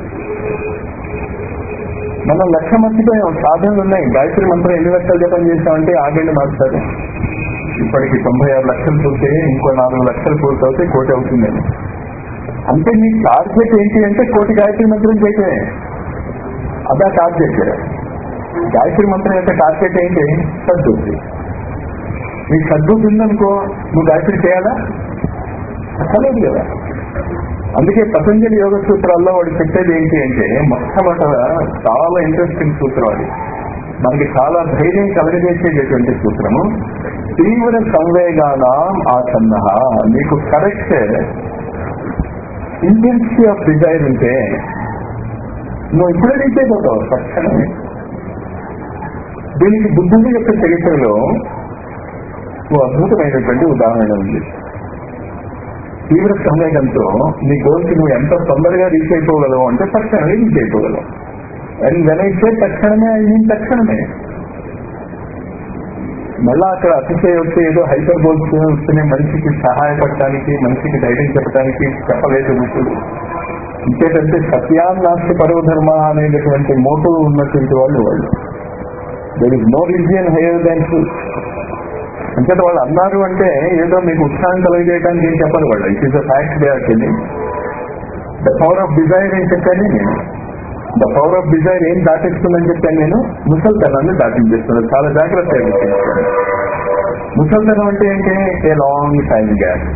మనం లక్ష్యం మర్చిపోయాం సాధనలు ఉన్నాయి గాయత్రి మంత్రం ఎన్ని లక్షలు జపం చేసామంటే ఆగండి మాస్టర్ ఇప్పటికి తొంభై ఆరు లక్షలు పూర్తయి ఇంకో నాలుగు లక్షలు పూర్తవుతే కోటి అవుతుందని అంటే మీ టార్గెట్ ఏంటి అంటే కోటి గాయత్రి మంత్రం చేయటమే అదా టార్గెట్ గాయత్రి మంత్రం యొక్క టార్గెట్ ఏంటి సద్బుద్ధి నీకు సద్బుద్ధి ఉందనుకో నువ్వు గాయత్రి చేయాలా అక్కర్లేదు కదా అందుకే పతంజలి యోగ సూత్రాల్లో వాడు చెప్పేది ఏంటి అంటే మొట్టమొదట చాలా ఇంట్రెస్టింగ్ సూత్రం అది మనకి చాలా ధైర్యం కలగజేసేటటువంటి సూత్రము తీవ్ర సంవేగాన ఆసన్న నీకు కరెక్ట్ ఇంటెన్సిటీ ఆఫ్ డిజైర్ ఉంటే నువ్వు ఇప్పుడే రీచ్ అయిపోతావు తక్షణమే దీనికి బుద్ధుడి యొక్క చరిత్రలో ఓ అద్భుతమైనటువంటి ఉదాహరణ ఉంది తీవ్ర సంవేగంతో నీ గోల్కి నువ్వు ఎంత తొందరగా రీచ్ అయిపోగలవు అంటే తక్షణమే రీచ్ అయిపోగలవు అండ్ వెన్ అయితే తక్షణమే ఐ మీన్ తక్షణమే మళ్ళా అక్కడ అతిశయోక్తి ఏదో హైపర్ బోల్స్ వస్తేనే మనిషికి సహాయపడటానికి మనిషికి ధైర్యం చెప్పడానికి చెప్పలేదు బుద్ధుడు ఇంకేటంటే సత్యాన్నాస్తి పరవ ధర్మ అనేటటువంటి మోటో ఉన్నటువంటి వాళ్ళు వాళ్ళు there is no religion higher than truth అంటే వాళ్ళు అన్నారు అంటే ఏదో మీకు ఉత్సాహం కలిగజేయడానికి ఏం చెప్పరు వాళ్ళు it is a fact they are telling the power of desire ఏం చెప్పాను నేను ద పవర్ ఆఫ్ డిజైర్ ఏం దాటిస్తుందని చెప్పాను నేను ముసల్తనాన్ని దాటించేస్తున్నాను చాలా జాగ్రత్తగా గుర్తించుకోండి ముసల్తనం అంటే ఏంటి a long time gap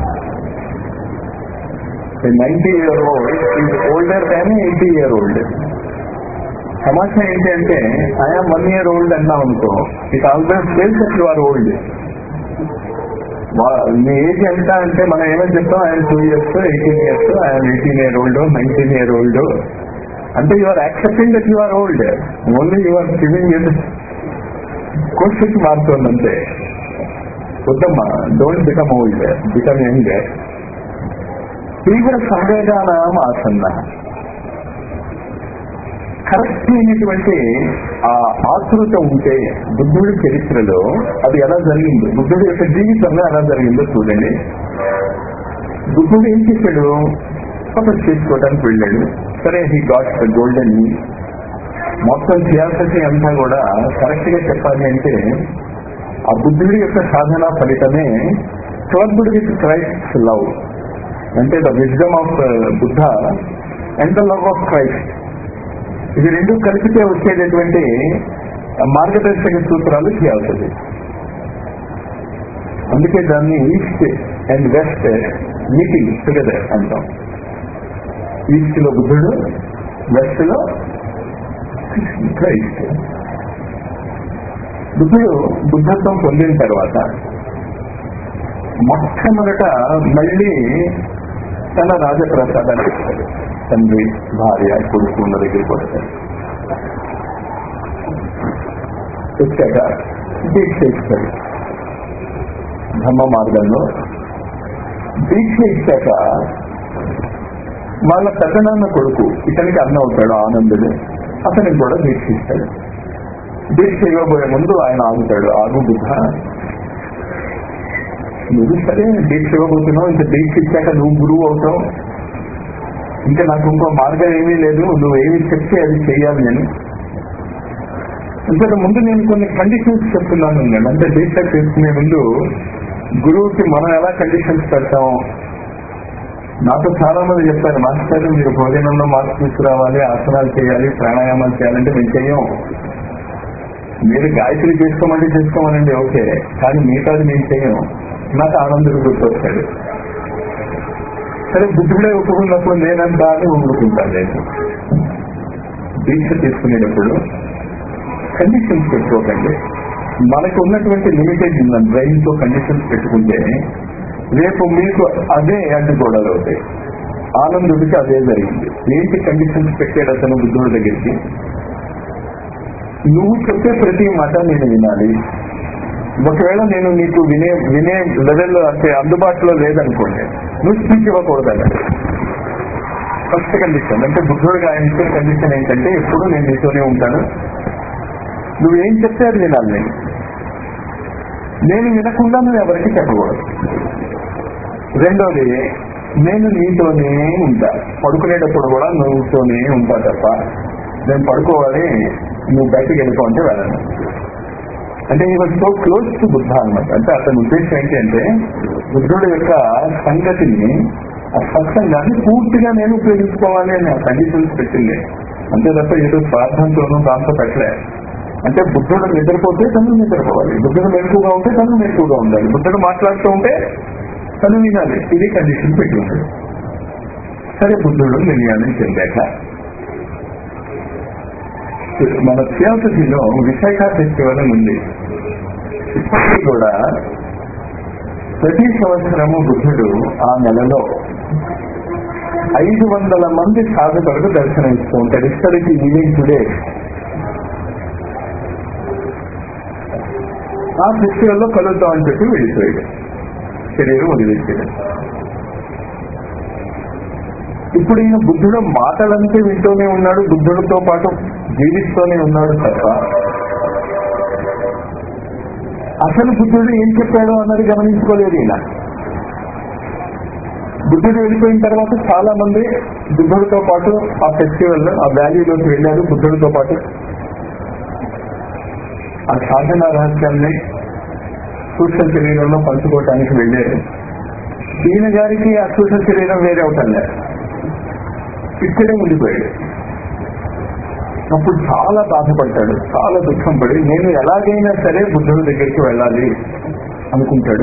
ninety year old is older than eighty year old సమస్య ఏంటి అంటే ఐఎమ్ వన్ ఇయర్ ఓల్డ్ అన్నాం అనుకో it always fails that you are old మీ ఏజ్ ఎంత అంటే మనం ఏమని చెప్తాం I'm two years eighteen years I'm eighteen year old nineteen year old అంటే you are accepting that you are old only you are giving it question మారుతోందంటే వద్దమ్మా don't become old become young తీవ్ర సంవేదనం ఆసన్న కరెక్ట్ అయినటువంటి ఆ ఆతృత ఉంటే బుద్ధుడి చరిత్రలో అది ఎలా జరిగింది బుద్ధుడి యొక్క జీవితంలో ఎలా జరిగిందో చూడండి బుద్ధుడు ఏం చేశాడు తపస్సు చేసుకోవడానికి వెళ్ళాడు సరే హీ గాట్ ద గోల్డెన్ మొత్తం థియాసఫీ అంతా కూడా కరెక్ట్ గా చెప్పాలి అంటే ఆ బుద్ధుడి యొక్క సాధన ఫలితమే థర్డ్ విత్ క్రైస్ట్ లవ్ అంటే the wisdom of Buddha and the love of Christ ఇది రెండు కలిపితే వచ్చేటటువంటి మార్గదర్శక సూత్రాలు చేయాల్సింది అందుకే దాన్ని east and west meeting together అంటాం ఈస్ట్ లో బుద్ధుడు వెస్ట్ లో క్రైస్ట్ బుద్ధుడు బుద్ధత్వం పొందిన తర్వాత మొట్టమొదట మళ్ళీ తన రాజప్రసాదాన్ని ఇస్తాడు తండ్రి భార్య కొడుకు ఉన్న దగ్గరికి వస్తాడు వచ్చాక దీక్ష ఇస్తాడు ధర్మ మార్గంలో దీక్ష ఇచ్చాక వాళ్ళ పెద్దనాన్న కొడుకు ఇతనికి అన్న అవుతాడు ఆనందుడు అతనికి కూడా దీక్ష ఇస్తాడు దీక్ష ఇవ్వబోయే ముందు ఆయన ఆగుతాడు ఆగు బుద్ధ నువ్వు సరే దీక్ష ఇవ్వబోతున్నావు ఇంకా దీక్ష ఇచ్చాక నువ్వు గురువు అవుతావు ఇంకా నాకు ఇంకో మార్గం ఏమీ లేదు నువ్వు ఏమి చెప్తే అది చేయాలి నేను ఇంతకు ముందు నేను కొన్ని కండిషన్స్ చెప్తున్నాను నేను అంటే దీక్ష చేసుకునే ముందు గురువుకి మనం ఎలా కండిషన్స్ పెడతాం నాతో చాలా మంది చెప్పారు మాస్టర్ మీరు భోజనంలో మార్పు తీసుకురావాలి ఆసనాలు చేయాలి ప్రాణాయామాలు చేయాలంటే మేము చెయ్యం మీరు గాయత్రి చేసుకోమంటే చేసుకోమనండి ఓకే కానీ మిగతాది మేము చెయ్యం నాకు ఆనందుడు గుర్తొస్తాడు సరే బుద్ధుడే ఒప్పుకున్నప్పుడు నేనంతా అని ఊరుకుంటాను నేను దీక్ష తీసుకునేటప్పుడు కండిషన్స్ పెట్టుకోకండి మనకు ఉన్నటువంటి లిమిటెడ్ బ్రెయిన్ తో కండిషన్స్ పెట్టుకుంటే రేపు మీకు అదే అడ్డుగోడలు అవుతాయి ఆనందుడికి అదే జరిగింది ఏంటి కండిషన్స్ పెట్టాడు అతను బుద్ధుడి దగ్గరికి నువ్వు చెప్పే ప్రతి మాట నేను వినాలి ఒకవేళ నేను నీకు వినే వినే లెవెల్లో అంటే అందుబాటులో లేదనుకోండి నువ్వు స్పీచ్ ఇవ్వకూడదు ఫస్ట్ కండిషన్ అంటే బుద్ధుడికి ఆయన ఇచ్చే కండిషన్ ఏంటంటే ఎప్పుడు నేను నీతోనే ఉంటాను నువ్వు ఏం చెప్తే అది వినాలి నేను నేను వినకుండా నువ్వు ఎవరికి చెప్పకూడదు రెండోది నేను నీతోనే ఉంటా పడుకునేటప్పుడు కూడా నువ్వుతోనే ఉంటా తప్ప నేను పడుకోవాలి నువ్వు బయటకు వెళ్ళిపో అంటే వెళ్ళను అంటే ఈ సో క్లోజ్ టు బుద్ధ అనమాట అంటే అతని ఉద్దేశం ఏంటి అంటే బుద్ధుడు యొక్క సంగతిని ఆ సత్సంగాన్ని పూర్తిగా నేను ఉపయోగించుకోవాలి అని ఆ కండిషన్స్ పెట్టింది అంతే తప్ప ఏదో స్వార్థంతోనూ దాంతో పెట్టలే అంటే బుద్ధుడు నిద్రపోతే తను నిద్రపోవాలి బుద్ధుడు మెలకుగా ఉంటే తను మెలకుగా ఉండాలి బుద్ధుడు మాట్లాడుతూ ఉంటే తను వినాలి ఇది కండిషన్ పెట్టి ఉంటాడు సరే బుద్ధుడు నిర్ణయాన్ని చెందాక మన థియాసఫీలో విశాఖ ఫెస్టివల్ అని ఉంది ఇప్పటికీ కూడా ప్రతి సంవత్సరము బుద్ధుడు ఆ నెలలో ఐదు వందల మంది సాధకులకు దర్శనం ఇస్తూ ఉంటాడు ఇక్కడికి ఈవినింగ్ టుడే ఆ ఫెస్టివల్లో కలుద్దాం అని చెప్పి వెళ్ళిపోయాడు శరీరం వదిలేసాడు ఇప్పుడు ఈయన బుద్ధుడు మాటలంటే వింటూనే ఉన్నాడు బుద్ధుడితో పాటు జీవిస్తూనే ఉన్నాడు తప్ప అసలు బుద్ధుడు ఏం చెప్పాడు అన్నది గమనించుకోలేదు ఈయన బుద్ధుడు వెళ్ళిపోయిన తర్వాత చాలా మంది బుద్ధుడితో పాటు ఆ ఫెస్టివల్ ఆ వ్యాలీలోకి వెళ్ళారు బుద్ధుడితో పాటు ఆ సాధన రహస్యాన్ని సూక్ష్మ శరీరంలో పంచుకోవటానికి వెళ్ళారు ఈయన గారికి ఆ సూక్ష్మ శరీరం వేరే అవటం లేదు ఇక్కడే ఉండిపోయాడు అప్పుడు చాలా బాధపడతాడు చాలా దుఃఖం పడి నేను ఎలాగైనా సరే బుద్ధుడి దగ్గరికి వెళ్ళాలి అనుకుంటాడు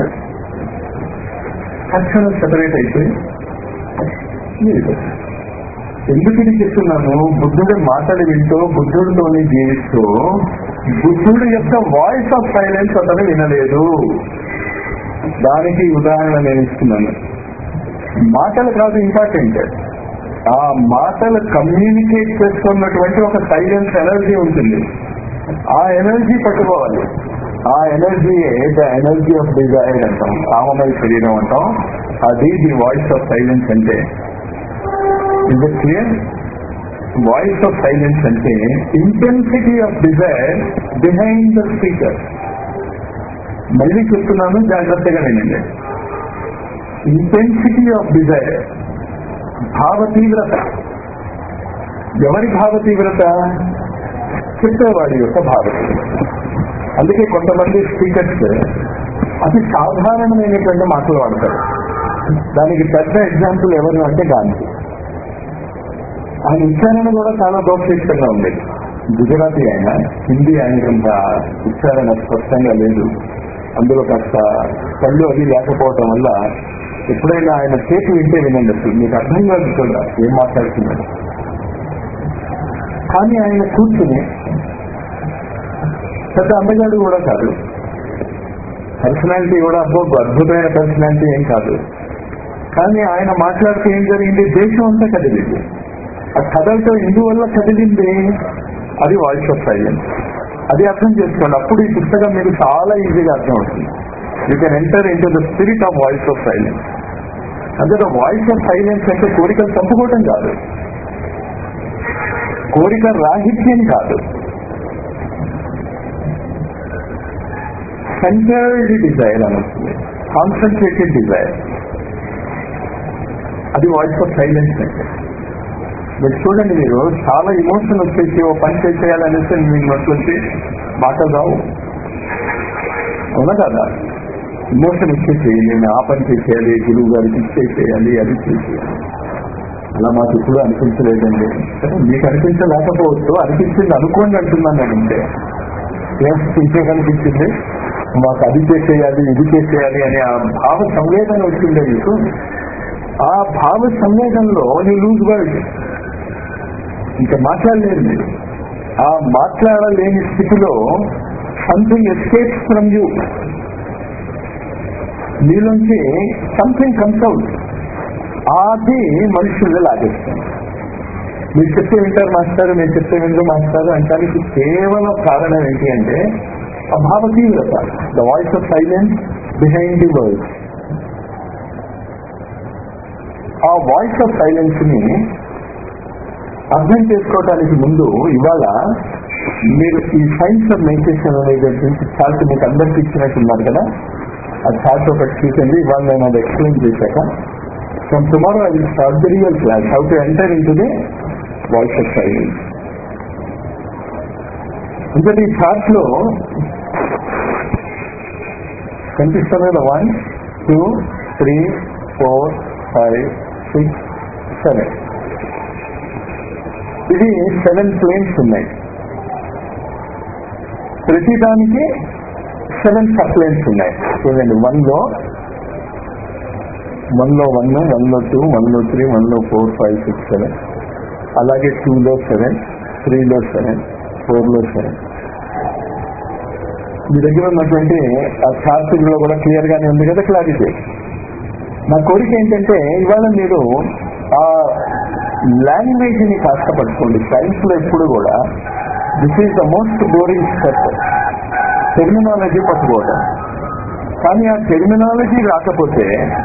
తక్షణం సెపరేట్ అయిపోయి మీరు ఎందుకు ఇది చెప్తున్నాను బుద్ధుడి మాటలు వింటూ బుద్ధుడితోనే జీవిస్తూ బుద్ధుడి యొక్క వాయిస్ ఆఫ్ సైలెన్స్ అతను వినలేదు దానికి ఉదాహరణ నేను ఇస్తున్నాను మాటలు కాదు ఇంపార్టెంట్ ఆ మాటలు కమ్యూనికేట్ చేస్తున్నటువంటి ఒక సైలెన్స్ ఎనర్జీ ఉంటుంది ఆ ఎనర్జీ పట్టుకోవాలి ఆ energy the energy of desire అంటాం కామమయ శరీరం అంటాం అది ది వాయిస్ ఆఫ్ సైలెన్స్ అంటే is it clear voice of silence అంటే intensity of desire behind the speaker మళ్ళీ చెప్తున్నాను జాగ్రత్తగా వినండి ఇంటెన్సిటీ ఆఫ్ డిజైర్ భావ తీవ్రత ఎవరి భావ తీవ్రత చెప్పేవాడి యొక్క భావ తీవ్రత అందుకే కొంతమంది స్పీకర్స్ అతి సాధారణమైనటువంటి మాటలు వాడతారు దానికి పెద్ద ఎగ్జాంపుల్ ఎవరు అంటే గాంధీ ఆయన ఉచ్చారణ కూడా చాలా దోషయుక్తంగా ఉంది గుజరాతీ ఆయన హిందీ ఆయనకంత ఉచ్చారణ స్పష్టంగా లేదు అందులో కాస్త కళ్ళు అది లేకపోవటం వల్ల ఎప్పుడైనా ఆయన చేతి వింటే వినండి అసలు మీకు అర్థం కాదు కూడా ఏం మాట్లాడుతున్నాడు కానీ ఆయన కూర్చుని పెద్ద అందగాడు కూడా కాదు పర్సనాలిటీ కూడా అబ్బో అద్భుతమైన పర్సనాలిటీ ఏం కాదు కానీ ఆయన మాట్లాడితే ఏం జరిగింది దేశం అంతా కదిలింది ఆ కథలతో ఎందువల్ల కదిలింది అది వాయిస్ ఆఫ్ సైలెన్స్ అది అర్థం చేసుకోండి అప్పుడు ఈ పుస్తకం మీకు చాలా ఈజీగా అర్థం అవుతుంది you can enter into the spirit of voice of silence అంటే వాయిస్ ఆఫ్ సైలెన్స్ అంటే కోరికలు చంపుకోవటం కాదు కోరిక రాహిత్యం కాదు సెంటర్డ్ డిజైర్ అని వస్తుంది కాన్సన్ట్రేటెడ్ డిజైర్ అది వాయిస్ ఆఫ్ సైలెన్స్ అంటే మీరు చూడండి మీరు చాలా ఇమోషన్ వచ్చేసి ఓ పని చేసేయాలనేసి మీకు వచ్చి మాట రావు అవునా కదా ఇమోషన్ వచ్చేసి నేను ఆ పని చేసేయాలి గురువు గారికి ఇచ్చేసేయాలి అది చేసేయాలి అలా మాకు ఇప్పుడు అనిపించలేదండి సరే, మీకు అనిపించలేకపోవచ్చు అనిపించింది అనుకోండి అంటున్నాను నేను అంతే ఏం ఇంకేమనిపించింది మాకు అది చేసేయాలి ఇది చేసేయాలి అనే ఆ భావ సంవేదన వచ్చిందే మీకు ఆ భావ సంవేదనలో నీ లూజ్ వర్డ్ ఇంకా మాట్లాడలేదు మీరు ఆ మాట్లాడలేని స్థితిలో సంథింగ్ ఎస్కేప్స్ ఫ్రమ్ యూ మీలోంచి సంథింగ్ కమ్స్ అవుట్ అది మనుషుల్ని లాగేస్తుంది మీరు చెప్తే వింటారు మాస్టారు మీరు చెప్తే వింటారు మాస్టారు అంటానికి కేవలం కారణం ఏంటి అంటే ఆ భావ తీవ్రత the voice of silence behind the word ఆ వాయిస్ ఆఫ్ సైలెన్స్ ని అర్థం చేసుకోవడానికి ముందు ఇవాళ మీరు ఈ సైన్స్ ఆఫ్ మెడిటేషన్ అనేటువంటి చార్ట్ మీకు అందరికి ఇచ్చినట్టున్నారు కదా ఆ చార్ట్ ఒకటి చూసండి ఇవాళ నేను అది ఎక్స్ప్లెయిన్ చేశాక from tomorrow I will start the real class how to enter into the voice of silence ఇంకా ఈ చార్ట్ లో కనిపిస్తున్న one two three four five six seven ఇది సెవెన్ ప్లేన్స్ ఉన్నాయి ప్రతిదానికి సెవెన్ సప్లైన్స్ ఉన్నాయి చూడండి వన్ లో వన్ లో వన్ వన్ లో టూ వన్ లో త్రీ వన్ లో ఫోర్ ఫైవ్ సిక్స్ సెవెన్ అలాగే టూ లో సెవెన్ త్రీలో సెవెన్ ఫోర్ లో సెవెన్ మీ దగ్గర ఉన్నటువంటి ఆ చార్టింగ్ లో కూడా క్లియర్ గానే ఉంది కదా క్లారిటీ నా కోరిక ఏంటంటే ఇవాళ మీరు ఆ లాంగ్వేజ్ ని కాస్త పట్టుకోండి సైన్స్ లో ఎప్పుడు కూడా this is the most boring step terminology పట్టుకోవడం కానీ ఆ టెర్మినాలజీ రాకపోతే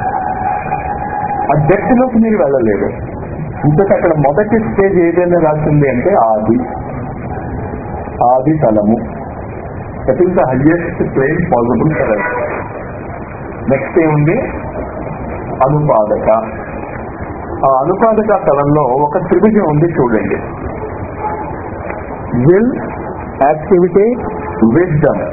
ఆ డెప్త్ లోకి మీరు వెళ్ళలేరు ఇంతకు అక్కడ మొదటి స్టేజ్ ఏదైనా రాసింది అంటే ఆది ఆది తలము that is the highest plane possible for next ఏముంది అనుపాదక ఆ అనుపాదక తలంలో ఒక త్రిభుజం ఉంది చూడండి విల్ యాక్టివిటీ విజ్డమ్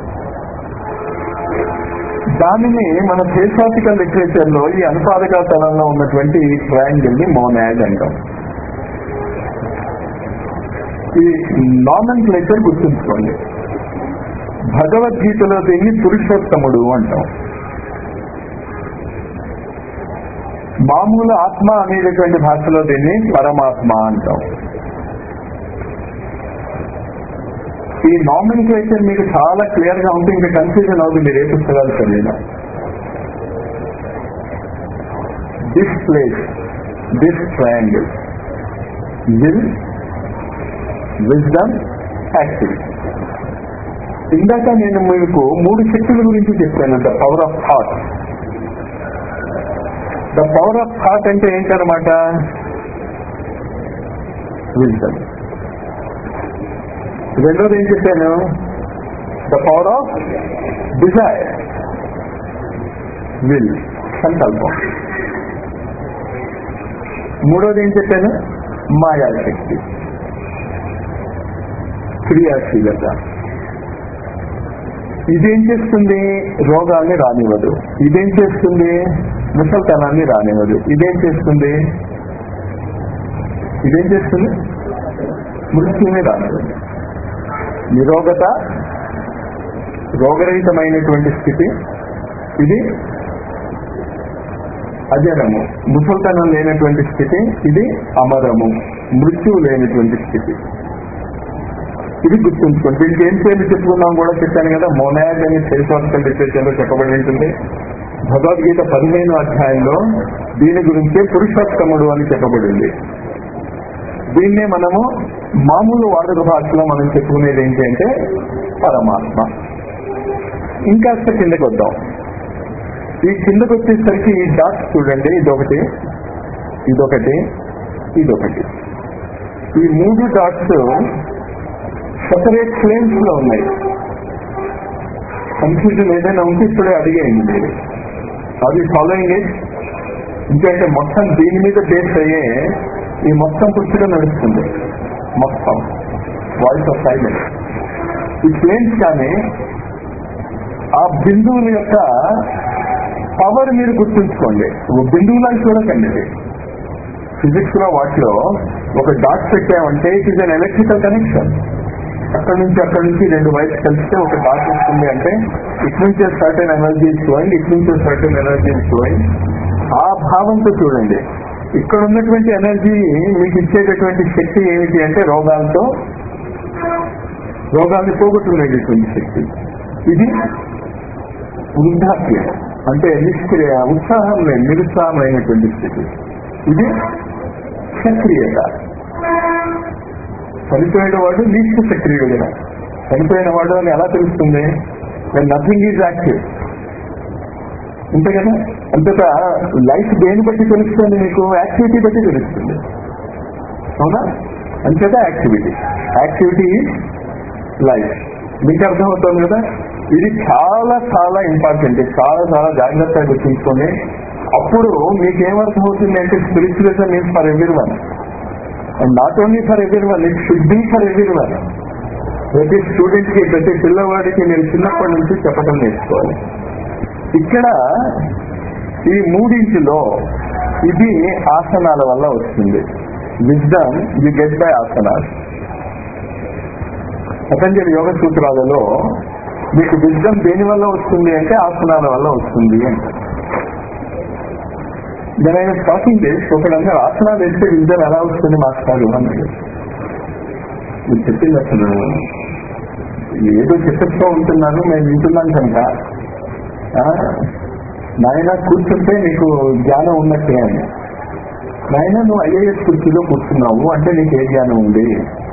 దానిని మన ఫిలసాఫికల్ లిటరేచర్ లో ఈ అనుపాదక తలంలో ఉన్నటువంటి ఈ ట్రయాంగిల్ ని మోనాడ్ అంటాం ఈ నామన్ క్లేచర్ గుర్తుంచుకోండి భగవద్గీతలో దీన్ని పురుషోత్తముడు అంటాం మామూలు ఆత్మ అనేటటువంటి భాషలో దీన్ని పరమాత్మ అంటాం ఈ నామినికేషన్ మీకు చాలా క్లియర్ గా ఉంటే ఇంకా కన్ఫ్యూజన్ అవుతుంది మీరు ఏ పుస్తకాలు చదివినా this place this triangle will wisdom activity ఇందాక నేను మీకు మూడు శక్తుల గురించి చెప్పాను the power of thought the power of thought అంటే ఏంటనమాట విజ్డమ్ రెండోది ఏం చెప్పాను the power of desire will సంకల్పం మూడోది ఏం చెప్పాను మాయాశక్తి క్రియాశీలత ఇదేం చేస్తుంది రోగాల్ని రానివ్వదు ఇదేం చేస్తుంది ముసల్తనాన్ని రానివ్వదు ఇదేం చేస్తుంది ఇదేం చేస్తుంది మృత్యుని రానివ్వదు నిరోగత రోగరహితమైనటువంటి స్థితి ఇది అజరము ముసల్తనం లేనటువంటి స్థితి ఇది అమరము మృత్యువు లేనటువంటి స్థితి ఇది గుర్తుంచుకోండి దీనికి ఏం పేర్లు చెప్పుకున్నాం కూడా చెప్పాను కదా మోనాడ్ అని ఫిలసాఫికల్ లిటరేచర్ లో చెప్పబడి ఉంటుంది భగవద్గీత పదిహేను అధ్యాయంలో దీని గురించే పురుషోత్తముడు అని చెప్పబడింది దీన్నే మనము మామూలు వాడుక భాషలో మనం చెప్పుకునేది ఏంటి అంటే పరమాత్మ ఇంకాస్త కిందకి వద్దాం ఈ కిందకు వచ్చేసరికి ఈ డాట్స్ చూడండి ఇదొకటి ఇదొకటి ఇదొకటి ఈ మూడు డాట్స్ సెపరేట్ ఫ్లేమ్స్ లో ఉన్నాయి కన్ఫ్యూజన్ ఏదైనా ఉంటే ఇప్పుడే అడిగేయండి మీరు అది ఫాలోయింగ్ ఇట్ ఎందుకంటే మొత్తం దీని మీద బేస్ అయ్యే ఈ మొత్తం పుస్తకం నడుస్తుంది మొత్తం వాయిస్ ఆఫ్ సైలెన్స్ ఈ ఫ్లేమ్స్ కానీ ఆ బిందువుల యొక్క పవర్ మీరు గుర్తుంచుకోండి ఒక బిందువులా చూడకండి ఇది ఫిజిక్స్ లో వాటిలో ఒక డాట్ పెట్టామంటే it is an electrical connection అక్కడ నుంచి అక్కడ నుంచి రెండు వైర్స్ కలిస్తే ఒక డాట్ వస్తుంది అంటే ఇట్ నుంచి సర్టన్ ఎనర్జీ ఫ్లోయింగ్ ఇట్ నుంచి సర్టన్ ఎనర్జీ ఫ్లోయింగ్ ఆ భావంతో చూడండి ఇక్కడ ఉన్నటువంటి ఎనర్జీ మీకు ఇచ్చేటటువంటి శక్తి ఏమిటి అంటే రోగాలతో రోగాల్ని పోగొట్టుకునేటటువంటి శక్తి ఇది వృద్ధాప్యం అంటే నిష్క్రియ ఉత్సాహం లేని నిరుత్సాహమైనటువంటి స్థితి ఇది సక్రియత చనిపోయిన వాడు లీస్ట్ సక్రియుడుగా చనిపోయిన వాడు అని ఎలా తెలుస్తుంది నథింగ్ ఈజ్ యాక్టివ్ అంతే కదా అంతటా లైఫ్ దేని బట్టి తెలుస్తుంది మీకు యాక్టివిటీ బట్టి తెలుస్తుంది అవునా అంతటా యాక్టివిటీ యాక్టివిటీ లైఫ్ మీకు అర్థమవుతుంది కదా ఇది చాలా చాలా ఇంపార్టెంట్ చాలా చాలా జాగ్రత్తగా గుర్తుంచుకోండి అప్పుడు మీకు ఏమర్థమవుతుంది అంటే spiritualism means for everyone and not only for everyone it should be for everyone ప్రతి స్టూడెంట్ కి ప్రతి పిల్లవాడికి మీరు చిన్నప్పటి నుంచి చెప్పడం నేర్చుకోవాలి ఇక్కడ ఈ మూడింటిలో ఇది ఆసనాల వల్ల వస్తుంది విజ్డమ్ యు గెట్ బై ఆసనాలు పతంజలి యోగ సూత్రాలలో మీకు విజ్డమ్ దేని వల్ల వస్తుంది అంటే ఆసనాల వల్ల వస్తుంది అంటే నేను టాకింగ్ డేస్ ఒకడంతా ఆసనాలు వేస్తే విజ్డమ్ ఎలా వస్తుంది మాస్టారు అన్నాడు మీరు చెప్పింది అసలు ఏదో చెప్పేస్తూ ఉంటున్నాను మేము వింటున్నాం కనుక నాయన కూర్చుంటే నీకు జ్ఞానం ఉన్నట్టే అని నాయన నువ్వు ఐఏఎస్ కుర్చీలో కూర్చున్నావు అంటే నీకు ఏ జ్ఞానం ఉంది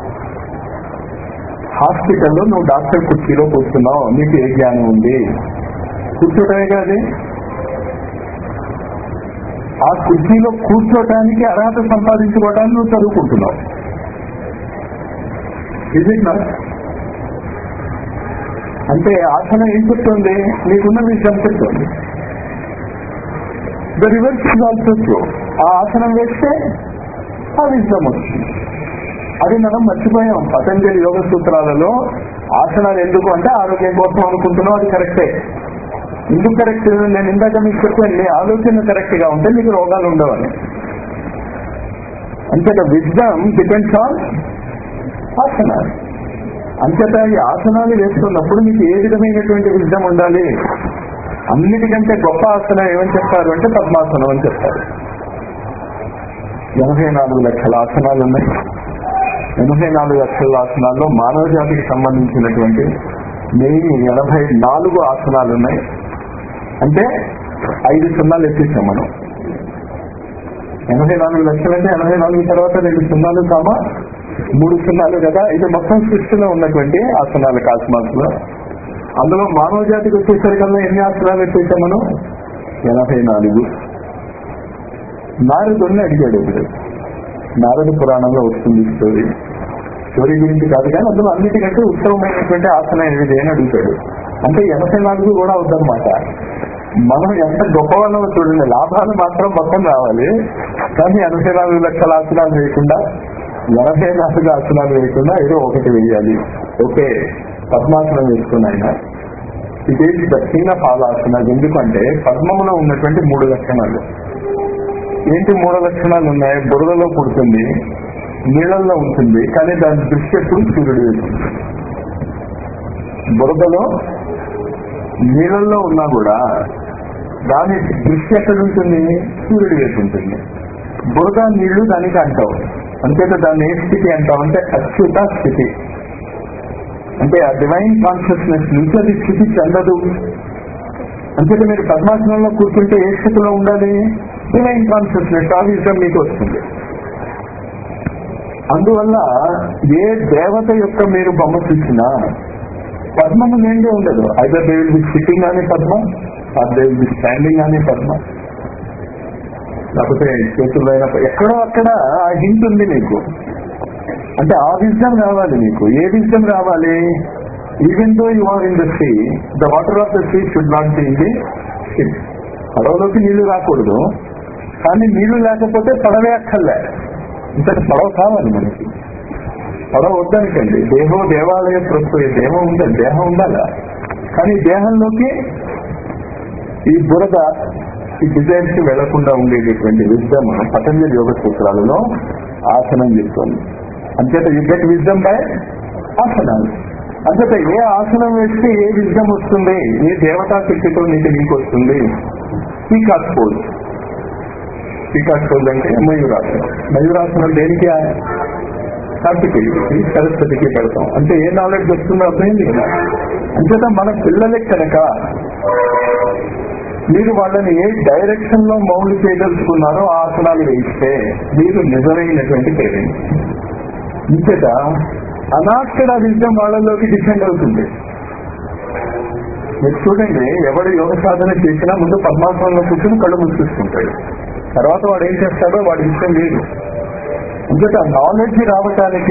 హాస్పిటల్లో నువ్వు డాక్టర్ కుర్చీలో కూర్చున్నావు నీకు ఏ జ్ఞానం ఉంది కూర్చోటమే కాదు ఆ కుర్చీలో కూర్చోటానికి అర్హత సంపాదించుకోవడానికి నువ్వు చదువుకుంటున్నావు ఇది అంటే ఆసనం ఏం చెప్తుంది నీకున్న విషయం చెప్తుంది the reverse is also true ఆ ఆసనం వేస్తే ఆ విజయం వస్తుంది అది మనం మర్చిపోయాం పతంజలి యోగ సూత్రాలలో ఆసనాలు ఎందుకు అంటే ఆరోగ్యం కోసం అనుకుంటున్నాం అది కరెక్టే ఎందుకు కరెక్ట్ నేను ఇందాక మీకు చెప్పాను మీ ఆలోచన కరెక్ట్ గా ఉంటే మీకు రోగాలు ఉండవని అంతేత విజ్డమ్ డిపెండ్స్ ఆన్ ఆసనాలు అంతేత ఈ ఆసనాలు వేస్తున్నప్పుడు మీకు ఏ విధమైనటువంటి విజ్డమ్ ఉండాలి అన్నిటికంటే గొప్ప ఆసనం ఏమని చెప్తారు అంటే పద్మాసనం అని చెప్తారు ఎనభై నాలుగు లక్షల ఆసనాలు ఉన్నాయి ఎనభై నాలుగు లక్షల ఆసనాల్లో మానవ జాతికి సంబంధించినటువంటి వెయ్యి ఎనభై నాలుగు ఆసనాలు ఉన్నాయి అంటే ఐదు సున్నాలు ఎత్తేసాం మనం ఎనభై నాలుగు లక్షలు అంటే ఎనభై నాలుగు తర్వాత రెండు సున్నాలు కామా మూడు సున్నాలు కదా ఇది మొత్తం సృష్టిలో ఉన్నటువంటి ఆసనాలు కాస్మాస్ లో అందులో మానవ జాతికి వచ్చేసరికల్లా ఎన్ని ఆసనాలు ఎత్తేసాం మనం ఎనభై నాలుగు నారదుని అడిగాడు ఇప్పుడు నారద పురాణంలో వస్తుంది స్టోరీ స్టోరీ గురించి కాదు కానీ అందులో అన్నిటికంటే ఉత్తమమైనటువంటి ఆసనం ఏది అని అడుగుతాడు అంటే ఎనభై నాలుగు కూడా అవుద్దన్నమాట మనం ఎంత గొప్ప వాళ్ళమో చూడండి లాభాలు మాత్రం మొత్తం రావాలి కానీ ఎనభై నాలుగు లక్షల ఆసనాలు వేయకుండా ఎనభై నాలుగు ఆసనాలు వేయకుండా ఏదో ఒకటి వేయాలి ఓకే పద్మాసనం వేసుకున్న ఆయన ఇది దక్షిణ పాలాసనాలు ఎందుకంటే పద్మములో ఉన్నటువంటి మూడు లక్షణాలు ఏంటి మూడు లక్షణాలు ఉన్నాయి బురదలో పుడుతుంది నీళ్ళల్లో ఉంటుంది కానీ దాని దృష్టి ఎప్పుడు సూర్యుడు వేస్తుంది బురదలో నీళ్ళల్లో ఉన్నా కూడా దాని దృష్టి ఎక్కడ ఉంటుంది సూర్యుడు వేసి ఉంటుంది బురద నీళ్లు దానికి అంటావు అంతేత దాన్ని ఏ స్థితి అంటావు అంటే అచ్యుత స్థితి అంటే ఆ డివైన్ కాన్షియస్నెస్ నుంచి అది స్థితి చెందదు అంతేత మీరు పద్మాసనంలో కూర్చుంటే ఏ స్థితిలో ఉండాలి డివైన్ కాన్షియస్నెస్ ఆ విషయం మీకు వస్తుంది అందువల్ల ఏ దేవత యొక్క మీరు బొమ్మ చూసినా పద్మము నిండి ఉండదు అయితే దే విల్ బి సిట్టింగ్ అనే పద్మ or they will be standing అనే పద్మ లేకపోతే చేతుల్లో అయినా ఎక్కడో అక్కడ ఆ హింట్ ఉంది మీకు అంటే ఆ విజయం రావాలి మీకు ఏ విజయం రావాలి even though you are in the sea the water of the sea should not be in the ship పడవలోకి నీళ్లు రాకూడదు కానీ నీళ్లు లేకపోతే పడవే అక్కర్లే ఇంతటి పడవ కావాలి మనకి పడవ వద్దనికండి దేహం దేవాలయ ప్రస్తుత దేహం ఉండాలి దేహం ఉండాలా కానీ దేహంలోకి ఈ బురద ఈ డిజైన్స్ కి వెళ్లకుండా ఉండేటటువంటి విజ్డమ్ పతంజలి యోగ సూత్రాలలో ఆసనం చెప్తుంది అంచేత యు గెట్ విజ్డమ్ బై ఆసనాలు అంచేత ఏ ఆసనం వేస్తే ఏ విజ్డమ్ వస్తుంది ఏ దేవతా శక్తితో నీకు నీకు వస్తుంది పీకాక్ పోజ్ పీకాక్ పోజ్ అంటే మయూరాసనం మయూరాసనం దేనికి కార్తికేయుడికి సరస్వతికి పెడతాం అంటే ఏ నాలెడ్జ్ వస్తుందో అర్థమైంది కదా అంచేత మన పిల్లలకి కనుక మీరు వాళ్ళని ఏ డైరెక్షన్ లో మౌండ్ చేయదలుచుకున్నారో ఆ ఆసనాలు వేయిస్తే మీరు నిజమైనటువంటి పేరెంట్స్ ఇంచేత అనాక్షర విజయం వాళ్ళలోకి డిపెండ్ అవుతుంది మీరు చూడండి ఎవడు యోగ సాధన చేసినా ముందు పద్మాసనంలో కూర్చొని కళ్ళు మూసుకుంటాడు తర్వాత వాడు ఏం చేస్తాడో వాడి విషయం లేదు ఇంకట నాలెడ్జ్ రావటానికి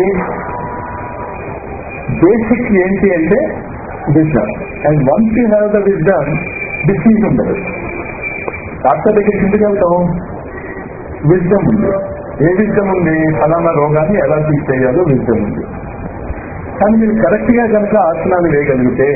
బేసిక్ ఏంటి అంటే wisdom and once you have the wisdom disease ఉండదు డాక్టర్ దగ్గరికి ఎందుకు వెళ్తాం విజ్డమ్ ఉంది ఏ విజ్డమ్ ఉంది ఫలానా రోగాన్ని ఎలా తీసేయాలో విజ్డమ్ ఉంది కానీ మీరు కరెక్ట్ గా కనుక ఆసనాలు వేయగలిగితే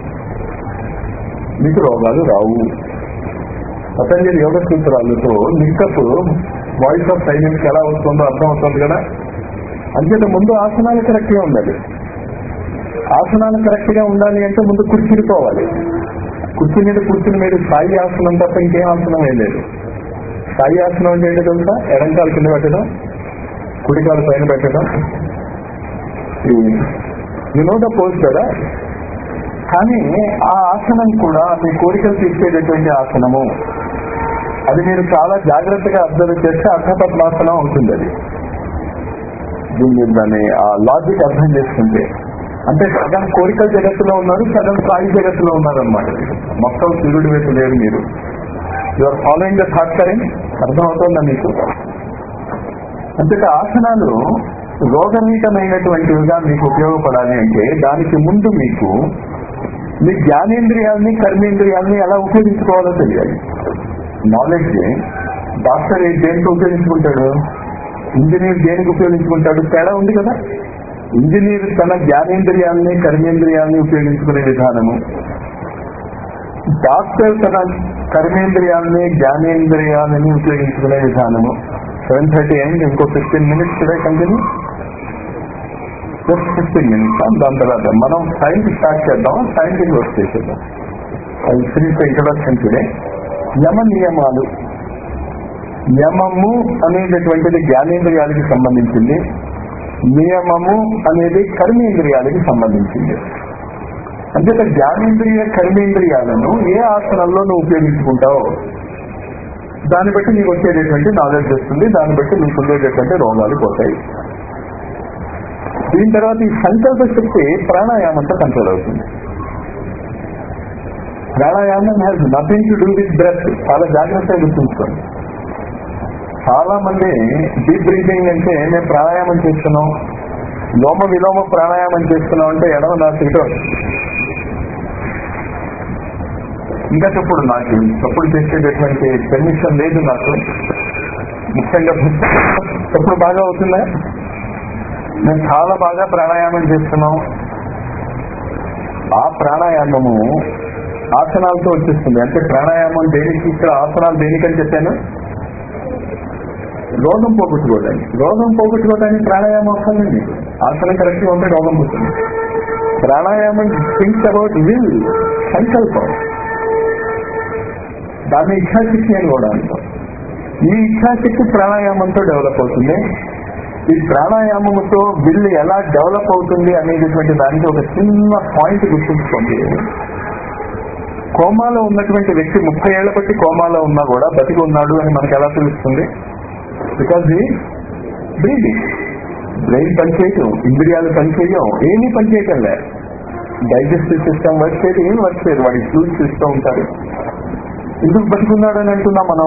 మీకు రోగాలు రావు పతంజలి యోగ సూత్రాలతో లింకప్ వాయిస్ ఆఫ్ సైలెన్స్ ఎలా వస్తుందో అర్థం అవుతుంది కదా అంచేత ముందు ఆసనాలు కరెక్ట్ గా ఉండాలి ఆసనాలు కరెక్ట్ గా ఉండాలి అంటే ముందు కుర్చీలు పోవాలి కుర్చీ మీద కూర్చుని మీరు స్థాయి ఆసనం తప్ప ఇంకేం ఆసనం ఏం లేదు స్థాయి ఆసనం అంటే ఏంటో తెలుసా ఎడంకాలు కింద పెట్టడం కుడికాలు పైన పెట్టడం నో ద పోస్ట్ కదా కానీ ఆ ఆసనం కూడా మీ కోరికలు తీర్చేటటువంటి ఆసనము అది మీరు చాలా జాగ్రత్తగా అబ్జర్వ్ చేస్తే అర్ధపద్మాసనం అవుతుంది అది దీన్ని దాన్ని ఆ లాజిక్ అర్థం చేసుకుంటే అంటే సగం కోరికల జగత్తులో ఉన్నారు సగం సాయి జగత్తులో ఉన్నారు అనమాట మొత్తం సూర్యుడి వైపు లేరు మీరు your following the thought current అర్థమవుతుందా మీకు అంతేకా ఆసనాలు రోగరహితమైనటువంటివిగా మీకు ఉపయోగపడాలి అంటే దానికి ముందు మీకు మీ జ్ఞానేంద్రియాల్ని కర్మేంద్రియాల్ని ఎలా ఉపయోగించుకోవాలో తెలియాలి నాలెడ్జ్ డాక్టర్ ఏ దేనికి ఉపయోగించుకుంటాడు ఇంజనీర్ దేనికి ఉపయోగించుకుంటాడు తేడా ఉంది కదా ఇంజనీర్ తన జ్ఞానేంద్రియాల్ని కర్మేంద్రియాల్ని ఉపయోగించుకునే విధానము డాక్టర్ తన కర్మేంద్రియాల్ని జ్ఞానేంద్రియాలని ఉపయోగించుకునే విధానము సెవెన్ థర్టీ అయింది ఇంకో ఫిఫ్టీన్ మినిట్స్ కూడా కంటిన్యూ జస్ట్ ఫిఫ్టీన్ మినిట్స్ దాని తర్వాత మనం సైన్స్ స్టార్ట్ చేద్దాం సైంటిఫిక్ వర్క్ చేసేద్దాం అది ఫినిష్ ఇంట్రడక్షన్ టుడే యమ నియమాలు యమము అనేటటువంటిది జ్ఞానేంద్రియాలకి సంబంధించింది నియమము అనేది కర్మేంద్రియాలకి సంబంధించింది అంటే జ్ఞానేంద్రియ కర్మేంద్రియాలను ఏ ఆసనంలో నువ్వు ఉపయోగించుకుంటావు దాన్ని బట్టి నీకు వచ్చేటటువంటి నాలెడ్జ్ వస్తుంది దాన్ని బట్టి నీకు ఉండేటటువంటి రోగాలు పోతాయి దీని తర్వాత ఈ సంకల్ప శక్తి ప్రాణాయామంతో కంట్రోల్ అవుతుంది ప్రాణాయామం has nothing to do with breath చాలా జాగ్రత్తగా గుర్తుంచుకోండి చాలా మంది డీప్ బ్రీతింగ్ అంటే మేము ప్రాణాయామం చేస్తున్నాం లోమ విలోమ ప్రాణాయామం చేస్తున్నాం అంటే ఎడమ నా సీటు ఇంకా చెప్పుడు నాకు తప్పుడు చేసేటటువంటి పర్మిషన్ లేదు నాకు ముఖ్యంగా ఎప్పుడు బాగా అవుతుందా మేము చాలా బాగా ప్రాణాయామం చేస్తున్నాం ఆ ప్రాణాయామము ఆసనాలతో వచ్చేస్తుంది అంటే ప్రాణాయామం దేనికి ఇక్కడ ఆసనాలు దేనికని చెప్పాను రోగం పోగొట్టుకోవడానికి రోగం పోగొట్టుకోవడానికి ప్రాణాయామం అవసరం ఆసనం కరెక్ట్గా ఉంటే రోగం పోతుంది ప్రాణాయామం థింక్స్ అబౌట్ విల్ సంకల్పం దాన్ని ఇచ్ఛాశక్తి అని కూడా అంటాం ఈ ఇచ్ఛాశక్తి ప్రాణాయామంతో డెవలప్ అవుతుంది ఈ ప్రాణాయామముతో బిల్లు ఎలా డెవలప్ అవుతుంది అనేటటువంటి దానికి ఒక చిన్న పాయింట్ గుర్తుంచుకోండి కోమాలో ఉన్నటువంటి వ్యక్తి ముప్పై ఏళ్ల బట్టి కోమాలో ఉన్నా కూడా బతికి ఉన్నాడు అని మనకు ఎలా తెలుస్తుంది బికాజ్ ఈ బ్రీదింగ్ బ్రెయిన్ పనిచేయటం ఇంద్రియాలు పనిచేయడం ఏమీ పనిచేయటం లే డైజెస్టివ్ సిస్టమ్ వర్క్ చేయడం ఏం వర్క్ చేయదు వాడి ఫ్లూస్ ఇస్తూ ఉంటారు ఎందుకు బతుకున్నాడు అని అంటున్నాం మనం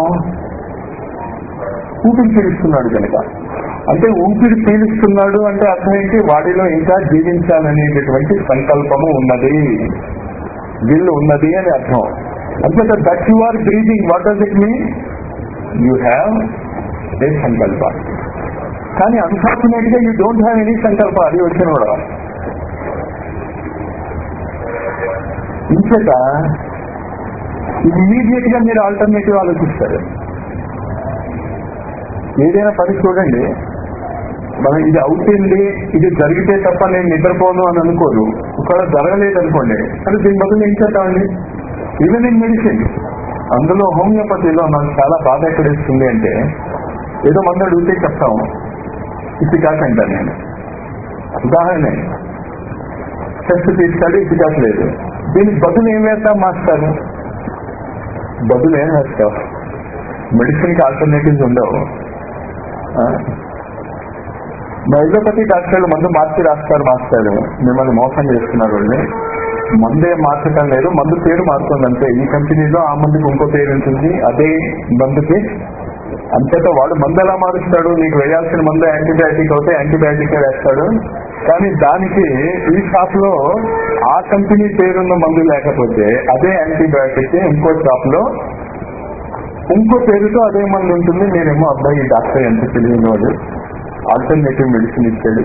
ఊపిరి పీలుస్తున్నాడు కనుక అంటే ఊపిరి పీలుస్తున్నాడు అంటే అర్థం ఏంటి వాడిలో ఇంకా జీవించాలనేటటువంటి సంకల్పము ఉన్నది విల్ ఉన్నది అని అర్థం అంటే that you are breathing what does it mean you have a సంకల్ప కానీ అన్ఫార్చునేట్ గా యూ డోంట్ హ్యావ్ ఎనీ సంకల్ప అది వచ్చిన కూడా ఇంచేత ఇమ్మీడియట్ గా మీరు ఆల్టర్నేటివ్ ఆలోచిస్తారు ఏదైనా పని చూడండి మనం ఇది అవుతుంది ఇది జరిగితే తప్ప నేను నిద్రపోను అని అనుకోరు ఒకవేళ జరగలేదు అనుకోండి కానీ దీని బదులు ఏం చేద్దామండి ఈవెన్ ఇన్ మెడిసిన్ అందులో హోమియోపతిలో నాకు చాలా బాధ ఎక్కడేస్తుంది అంటే ఏదో మంది అడిగితే చెప్తాం ఇది కాకంట నేను ఉదాహరణ టెస్ట్ తీస్తాడు ఇది కాకలేదు దీనికి బదులు ఏం వేస్తాం మాస్టర్ బదులు ఏం వేస్తావు మెడిసిన్ కి ఆల్టర్నేటివ్స్ ఉండవు మైజోపతి డాక్టర్లు మందు మార్చి రాస్తారు మాస్టర్ మిమ్మల్ని మోసం చేస్తున్నారు వాళ్ళని మందే మార్చటం లేదు మందు పేరు మారుతుంది అంతే ఈ కంపెనీలో ఆ మందుకి ఇంకో పేరు ఉంటుంది అదే మందుకి అంతేతో వాడు మందు ఎలా మారుస్తాడు నీకు వేయాల్సిన మందు యాంటీబయాటిక్ అయితే యాంటీబయాటిక్ వేస్తాడు కానీ దానికి ఈ షాప్ లో ఆ కంపెనీ పేరున్న మందు లేకపోతే అదే యాంటీబయాటిక్ ఇంకో షాప్ లో ఇంకో పేరుతో అదే మందు ఉంటుంది నేనేమో అబ్బాయి ఈ డాక్టర్ ఎంత తెలియని వాడు ఆల్టర్నేటివ్ మెడిసిన్ ఇచ్చాడు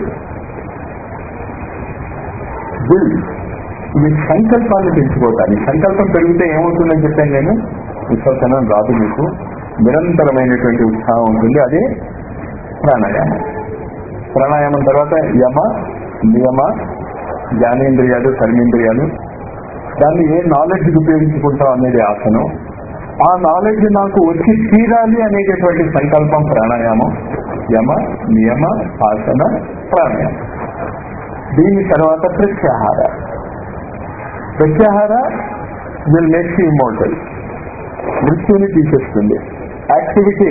బిల్ మీ సంకల్పాన్ని పెంచుకోవటానికి సంకల్పం పెరిగితే ఏమవుతుందని చెప్పాను నేను విశ్వసనం రాదు మీకు నిరంతరమైనటువంటి ఉత్సాహం ఉంటుంది అదే ప్రాణాయామం ప్రాణాయామం తర్వాత యమ నియమ జ్ఞానేంద్రియాలు కర్మేంద్రియాలు దాన్ని ఏ నాలెడ్జ్ ఉపయోగించుకుంటాం అనేది ఆసనం ఆ నాలెడ్జ్ నాకు వచ్చి తీరాలి అనేటటువంటి సంకల్పం ప్రాణాయామం యమ నియమ ఆసన ప్రాణాయామం దీని తర్వాత ప్రత్యాహార ప్రత్యాహార విల్ మేక్ ఇమోటల్ మృత్యుని తీసేస్తుంది యాక్టివిటీ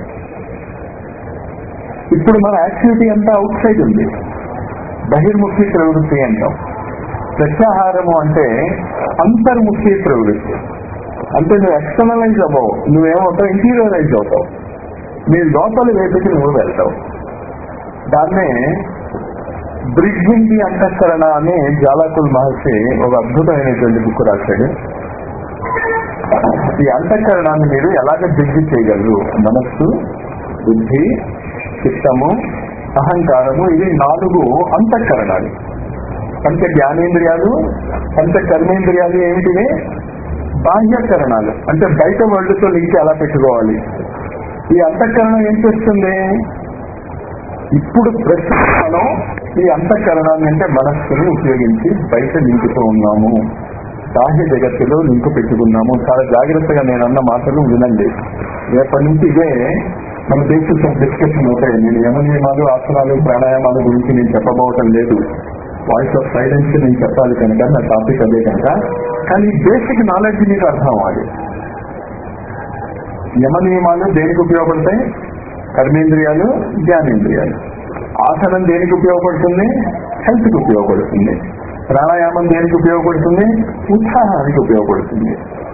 ఇప్పుడు మన యాక్టివిటీ అంతా అవుట్ సైడ్ ఉంది బహిర్ముఖి ప్రవృత్తి అంటాం ప్రత్యాహారము అంటే అంతర్ముఖి ప్రవృత్తి అంటే నువ్వు ఎక్స్టర్నలైజ్ అవ్వవు నువ్వేమవుతావు ఇంటీరియలైజ్ అవుతావు నీ లోపల వేదికి నువ్వు వెళ్తావు దాన్నే బ్రిడ్జింగ్ ది అంతఃకరణ అని జాలాకుల్ మహర్షి ఒక అద్భుతమైనటువంటి బుక్ రాశాడు ఈ అంతఃకరణాన్ని మీరు ఎలాగ బ్రిడ్జి చేయగలరు మనస్సు బుద్ధి చిత్తము అహంకారము ఇవి నాలుగు అంతఃకరణాలు పంచ జ్ఞానేంద్రియాలు పంచ కర్మేంద్రియాలు ఏమిటివి బాహ్యకరణాలు అంటే బయట వరల్డ్తో లింక్ ఎలా పెట్టుకోవాలి ఈ అంతఃకరణం ఏం చేస్తుంది ఇప్పుడు ప్రస్తుతం మనం ఈ అంతఃకరణాన్ని అంటే మనస్సుని ఉపయోగించి బయట నింపుతూ ఉన్నాము బాహ్య జగత్తులో లింకు పెట్టుకున్నాము చాలా జాగ్రత్తగా నేను అన్న మాటలు వినండి రేపటి నుంచి ఇదే మన దేశం డిస్కషన్ అవుతాయి నేను యమ నియమాలు ఆసనాలు ప్రాణాయామాల గురించి నేను చెప్పబోవటం లేదు వాయిస్ ఆఫ్ సైలెన్స్ నేను చెప్పాలి కనుక నా టాపిక్ అదే కనుక కానీ బేసిక్ నాలెడ్జ్ మీకు అర్థం అవ్వాలి యమ నియమాలు దేనికి ఉపయోగపడతాయి కర్మేంద్రియాలు జ్ఞానేంద్రియాలు ఆసనం దేనికి ఉపయోగపడుతుంది హెల్త్ కి ఉపయోగపడుతుంది ప్రాణాయామం దేనికి ఉపయోగపడుతుంది ఉత్సాహానికి ఉపయోగపడుతుంది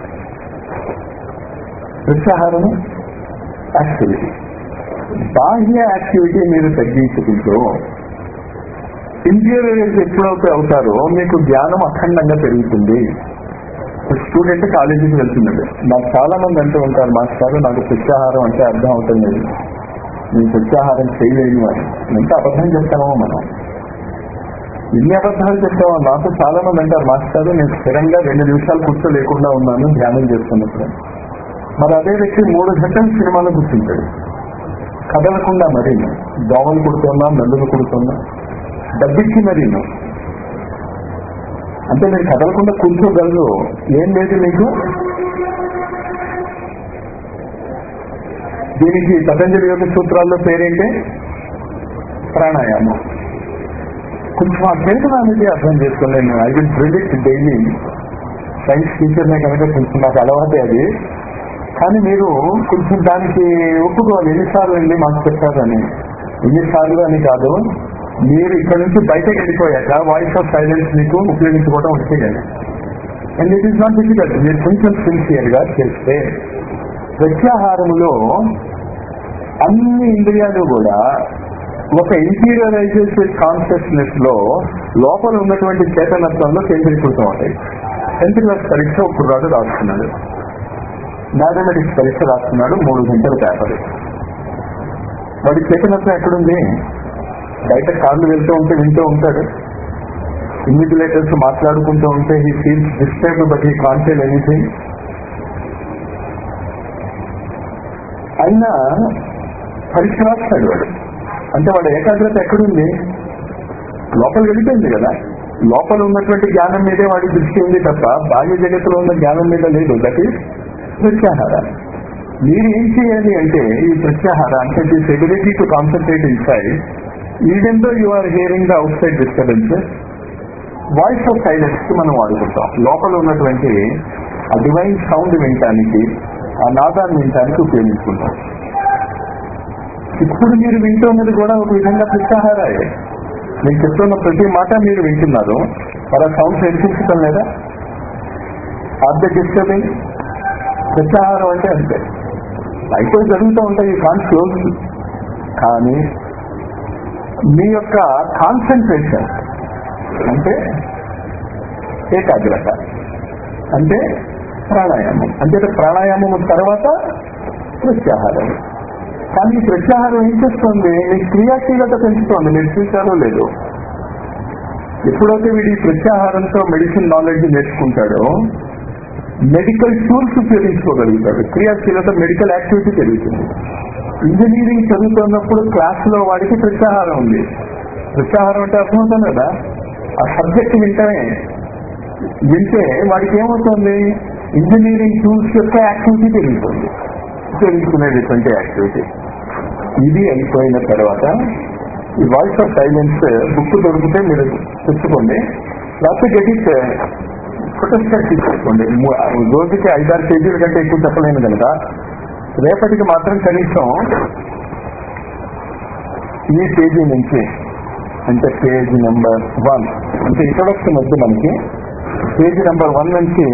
ఉత్సాహారము యాక్టివిటీ బాహ్య యాక్టివిటీ మీరు తగ్గించుకుంటూ ఇంటీరియర్ ఎప్పుడైతే అవుతారో మీకు జ్ఞానం అఖండంగా పెరుగుతుంది స్టూడెంట్ కాలేజీకి వెళ్తున్నాడు నాకు చాలా మంది అంటూ ఉంటారు మాస్టర్ నాకు ప్రత్యాహారం అంటే అర్థం అవుతుంది నేను ప్రత్యాహారం చేయలేను అని ఎంత అబద్ధం చెప్తామో మనం ఇన్ని అబద్ధాలు చెప్తామో నాకు చాలా మంది అంటారు మాస్టర్ నేను స్థిరంగా రెండు నిమిషాలు కూర్చోలేకుండా ఉన్నాను ధ్యానం చేస్తున్నప్పుడు మరి అదే వ్యక్తి మూడు గంటల సినిమాలో కూర్చుంటాడు కదలకుండా మరి దోమలు కుడుతున్నా నల్లులు కుడుతున్నా డబ్బిచ్చి మరి అంటే మీరు కదలకుండా కూర్చోగలరు ఏం లేదు మీకు దీనికి పతంజలి యోగ సూత్రాల్లో పేరేంటి ప్రాణాయామం కొంచెం ఆ చేతనానికి అర్థం చేసుకోలేను I will predict daily science టీచర్నే కనుక కొంచెం నాకు అలవాటే అది కానీ మీరు కొంచెం దానికి ఒప్పుకోవాలి ఎన్నిసార్లు అండి మాకు చెప్పారని ఎన్నిసార్లు అని కాదు మీరు ఇక్కడ నుంచి బయటకు వెళ్ళిపోయాక వాయిస్ ఆఫ్ సైలెన్స్ మీకు ఉపయోగించుకోవడం వచ్చేయండి and it is not difficult మీరు కొంచెం సిన్సియర్ గా చేస్తే ప్రత్యాహారములో అన్ని ఇంద్రియాలు కూడా ఒక ఇంటీరియరైజేషన్ కాన్షియస్నెస్ లో లోపల ఉన్నటువంటి చేతనత్వంలో కేంద్రీకృతం అవుతాయి టెన్త్ క్లాస్ పరీక్ష ఒక కుర్రాడు రాస్తున్నాడు మ్యాథమెటిక్స్ పరీక్ష రాస్తున్నాడు మూడు గంటల పేపర్ వాడి చేతనత్వం ఎక్కడుంది బయట కార్లు వెళ్తూ ఉంటే వింటూ ఉంటాడు ఇన్విజిలేటర్స్ మాట్లాడుకుంటూ ఉంటే he feels disturb but he can't tell anything అయినా పరీక్ష రాస్తాడు వాడు అంటే వాడు ఏకాగ్రత ఎక్కడుంది లోపల వెళ్ళిపోయింది కదా లోపల ఉన్నటువంటి జ్ఞానం మీదే వాడి దృష్టి ఉంది తప్ప బాహ్య జగత్తులో ఉన్న జ్ఞానం మీద లేదు దట్ ఈస్ ప్రత్యాహార మీరు ఏం చేయాలి అంటే ఈ ప్రత్యాహార అంటే this ability to concentrate inside even though you are hearing the outside disturbances voice of silence కి మనం వాడుకుంటాం లోపల ఉన్నటువంటి ఆ డివైన్ సౌండ్ వినటానికి ఆ నాదాన్ని వినటానికి ఉపయోగించుకుంటాం ఇప్పుడు మీరు వింటున్నది కూడా ఒక విధంగా ప్రత్యాహారాయే నేను చెప్తున్న ప్రతి మాట మీరు వింటున్నారు మరి ఆ సౌండ్స్ వినిపించడం లేదా ఆబ్జెక్ట్ డిస్టర్బింగ్ ప్రత్యాహారం అంటే అంతే అయితే జరుగుతూ ఉంటాయి ఈ కాన్ క్లోజ్ కానీ మీ యొక్క కాన్సన్ట్రేషన్ అంటే ఏకాగ్రత అంటే ప్రాణాయామం అంటే ప్రాణాయామం తర్వాత ప్రత్యాహారం కానీ ఈ ప్రత్యాహారం ఏం చేస్తుంది మీ క్రియాశీలత పెంచుతోంది మీరు చూశారో లేదు ఎప్పుడైతే వీడి ప్రత్యాహారంతో మెడిసిన్ నాలెడ్జ్ నేర్చుకుంటాడో మెడికల్ టూల్స్ ఉపయోగించుకోగలుగుతాడు క్రియాశీలత మెడికల్ యాక్టివిటీ పెరుగుతుంది ఇంజనీరింగ్ చదువుతున్నప్పుడు క్లాస్ లో వాడికి ప్రత్యాహారం ఉంది ప్రత్యాహారం అంటే అర్థమవుతుంది కదా ఆ సబ్జెక్ట్ వింటమే వింటే వాడికి ఏమవుతుంది ఇంజనీరింగ్ టూల్స్ యొక్క యాక్టివిటీ పెరుగుతుంది ఉపయోగించుకునేటటువంటి యాక్టివిటీ ఇది అయిపోయిన తర్వాత ఈ వాయిస్ ఆఫ్ సైలెన్స్ బుక్ దొరికితే మీరు తెచ్చుకోండి లేకపోతే గెట్ ఇట్ ఫోటోస్టాట్ తీసుకోండి ము- రోజుకి ఐదారు పేజీల కంటే ఎక్కువ చెప్పలేను కనుక రేపటికి మాత్రం కనీసం ఈ పేజీ నుంచి అంటే పేజ్ నెంబర్ వన్ అంటే ఇంట్రొడక్షన్ వద్దు మనకి పేజీ నెంబర్ వన్ నుంచి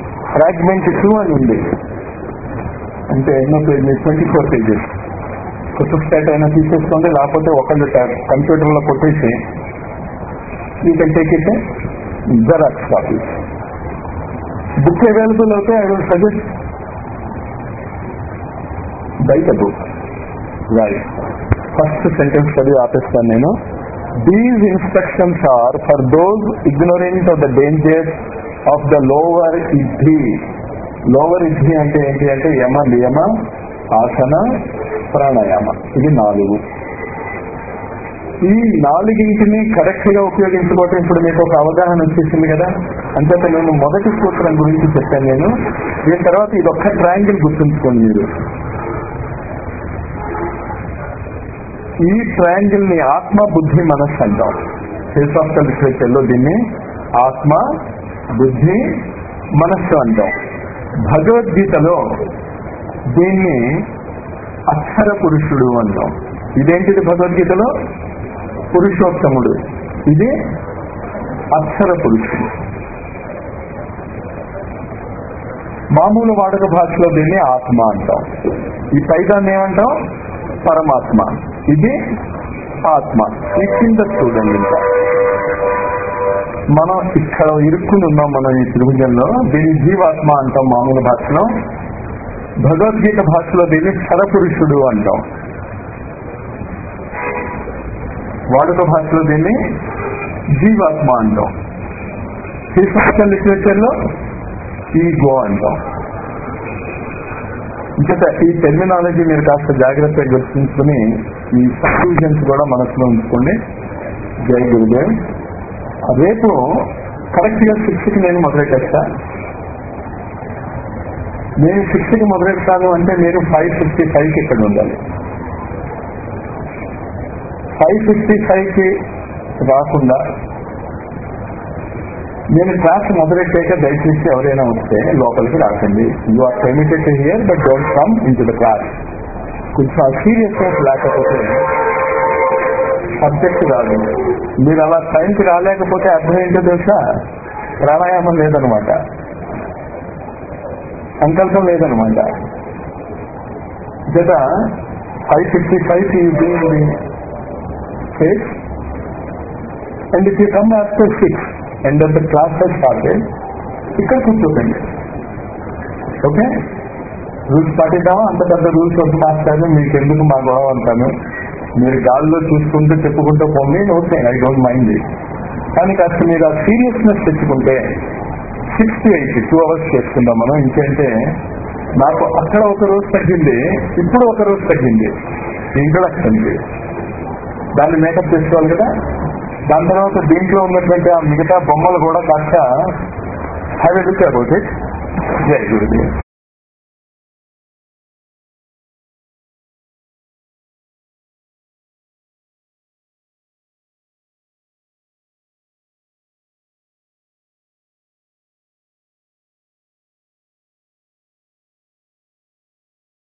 ఫ్రాగ్మెంట్ టూ అని ఉంది అంటే ఎన్నో page twenty four pages photostat అయినా తీసేసుకోండి లేకపోతే ఒకళ్ళు కంప్యూటర్ లో కొట్టేసి you can take it xerox copy book available అయితే ఐ విల్ సజెస్ట్ బయట బుక్ రైట్ ఫస్ట్ సెంటెన్స్ చదివి ఆపేస్తాను నేను these instructions are for those ignorant of the dangers of the lower ఇద్ధి లోవర్ ఇద్ధి అంటే ఏంటి అంటే యమ నియమ ఆసన ప్రాణాయామ ఇది నాలుగు ఈ నాలుగింటిని కరెక్ట్ గా ఉపయోగించుకోవటం ఇప్పుడు మీకు ఒక అవగాహన వచ్చేసింది కదా అంచేత నేను మొదటి సూత్రం గురించి చెప్పాను నేను దీని తర్వాత ఇది ఒక్క ట్రయాంగిల్ గుర్తుంచుకోండి మీరు ఈ ట్రయాంగిల్ ని ఆత్మ బుద్ధి మనస్సు అంటాం ఫిలసాఫికల్ లిటరేచర్ లో దీన్ని ఆత్మ బుద్ధి మనస్సు అంటాం భగవద్గీతలో దీన్ని అక్షర పురుషుడు అంటాం ఇదేంటిది భగవద్గీతలో పురుషోత్తముడు ఇది అక్షర పురుషుడు మామూలు వాడుక భాషలో దీన్ని ఆత్మ అంటాం ఈ పైదాన్ని ఏమంటాం పరమాత్మ ఇది ఆత్మ ఈ కింద చూడండి ఇంకా మనం ఇక్కడ ఇరుక్కుని ఉన్నాం మనం ఈ త్రిభుజంలో దీన్ని జీవాత్మ అంటాం మామూలు భాషలో భగవద్గీత భాషలో దీన్ని క్షరపురుషుడు అంటాం వాడుక భాషలో దీన్ని జీవాత్మ అంటాం ఫిలాసఫికల్ లిటరేచర్ లో ఈగో అంటాం ఇంకా ఈ టెర్మినాలజీ మీరు కాస్త జాగ్రత్తగా గుర్తుంచుకుని ఈ కన్ఫ్యూజన్స్ కూడా మనసులో ఉంచుకోండి జై గురుదేవ్ రేపు కరెక్ట్ గా శిక్షకి నేను మొదలెట్టేస్తా నేను శిక్షకి మొదలెడతాను అంటే మీరు ఫైవ్ ఫిఫ్టీ ఫైవ్ కి ఇక్కడ ఉండాలి ఫైవ్ ఫిఫ్టీ ఫైవ్ కి రాకుండా నేను క్లాస్ మొదలెట్టాక దయచేసి ఎవరైనా వస్తే లోపలికి రాకండి you are permitted to hear but don't come into the class కొంచెం సీరియస్నెస్ లేకపోతే సబ్జెక్ట్ రాదు మీరు అలా టైంకి రాలేకపోతే అర్థం ఏంటో తెలుసా ప్రాణాయామం లేదనమాట సంకల్పం లేదనమాట జత five fifty five you be face and if you come after six end of the class started ఇక్కడ కూర్చోకండి ఓకే రూల్స్ పాటిద్దామా అంత పెద్ద రూల్స్ వద్దు మాస్టారు మీకు ఎందుకు మా గొడవ అంటాను మీరు గాల్లో చూసుకుంటూ చెప్పుకుంటూ పోండి ఓకే ఐ డోంట్ మైండ్ కానీ కాస్త మీరు ఆ సీరియస్నెస్ తెచ్చుకుంటే six to eight two hours చేసుకుందాం మనం ఇంకేంటే నాకు అక్కడ ఒక రోజు తగ్గింది ఇప్పుడు ఒక రోజు తగ్గింది ఇంట్రడక్షన్కి దాన్ని మేకప్ చేసుకోవాలి కదా దాని తర్వాత దీంట్లో ఉన్నటువంటి ఆ మిగతా బొమ్మలు కూడా కాస్త have a look about it జై గురుదేవ్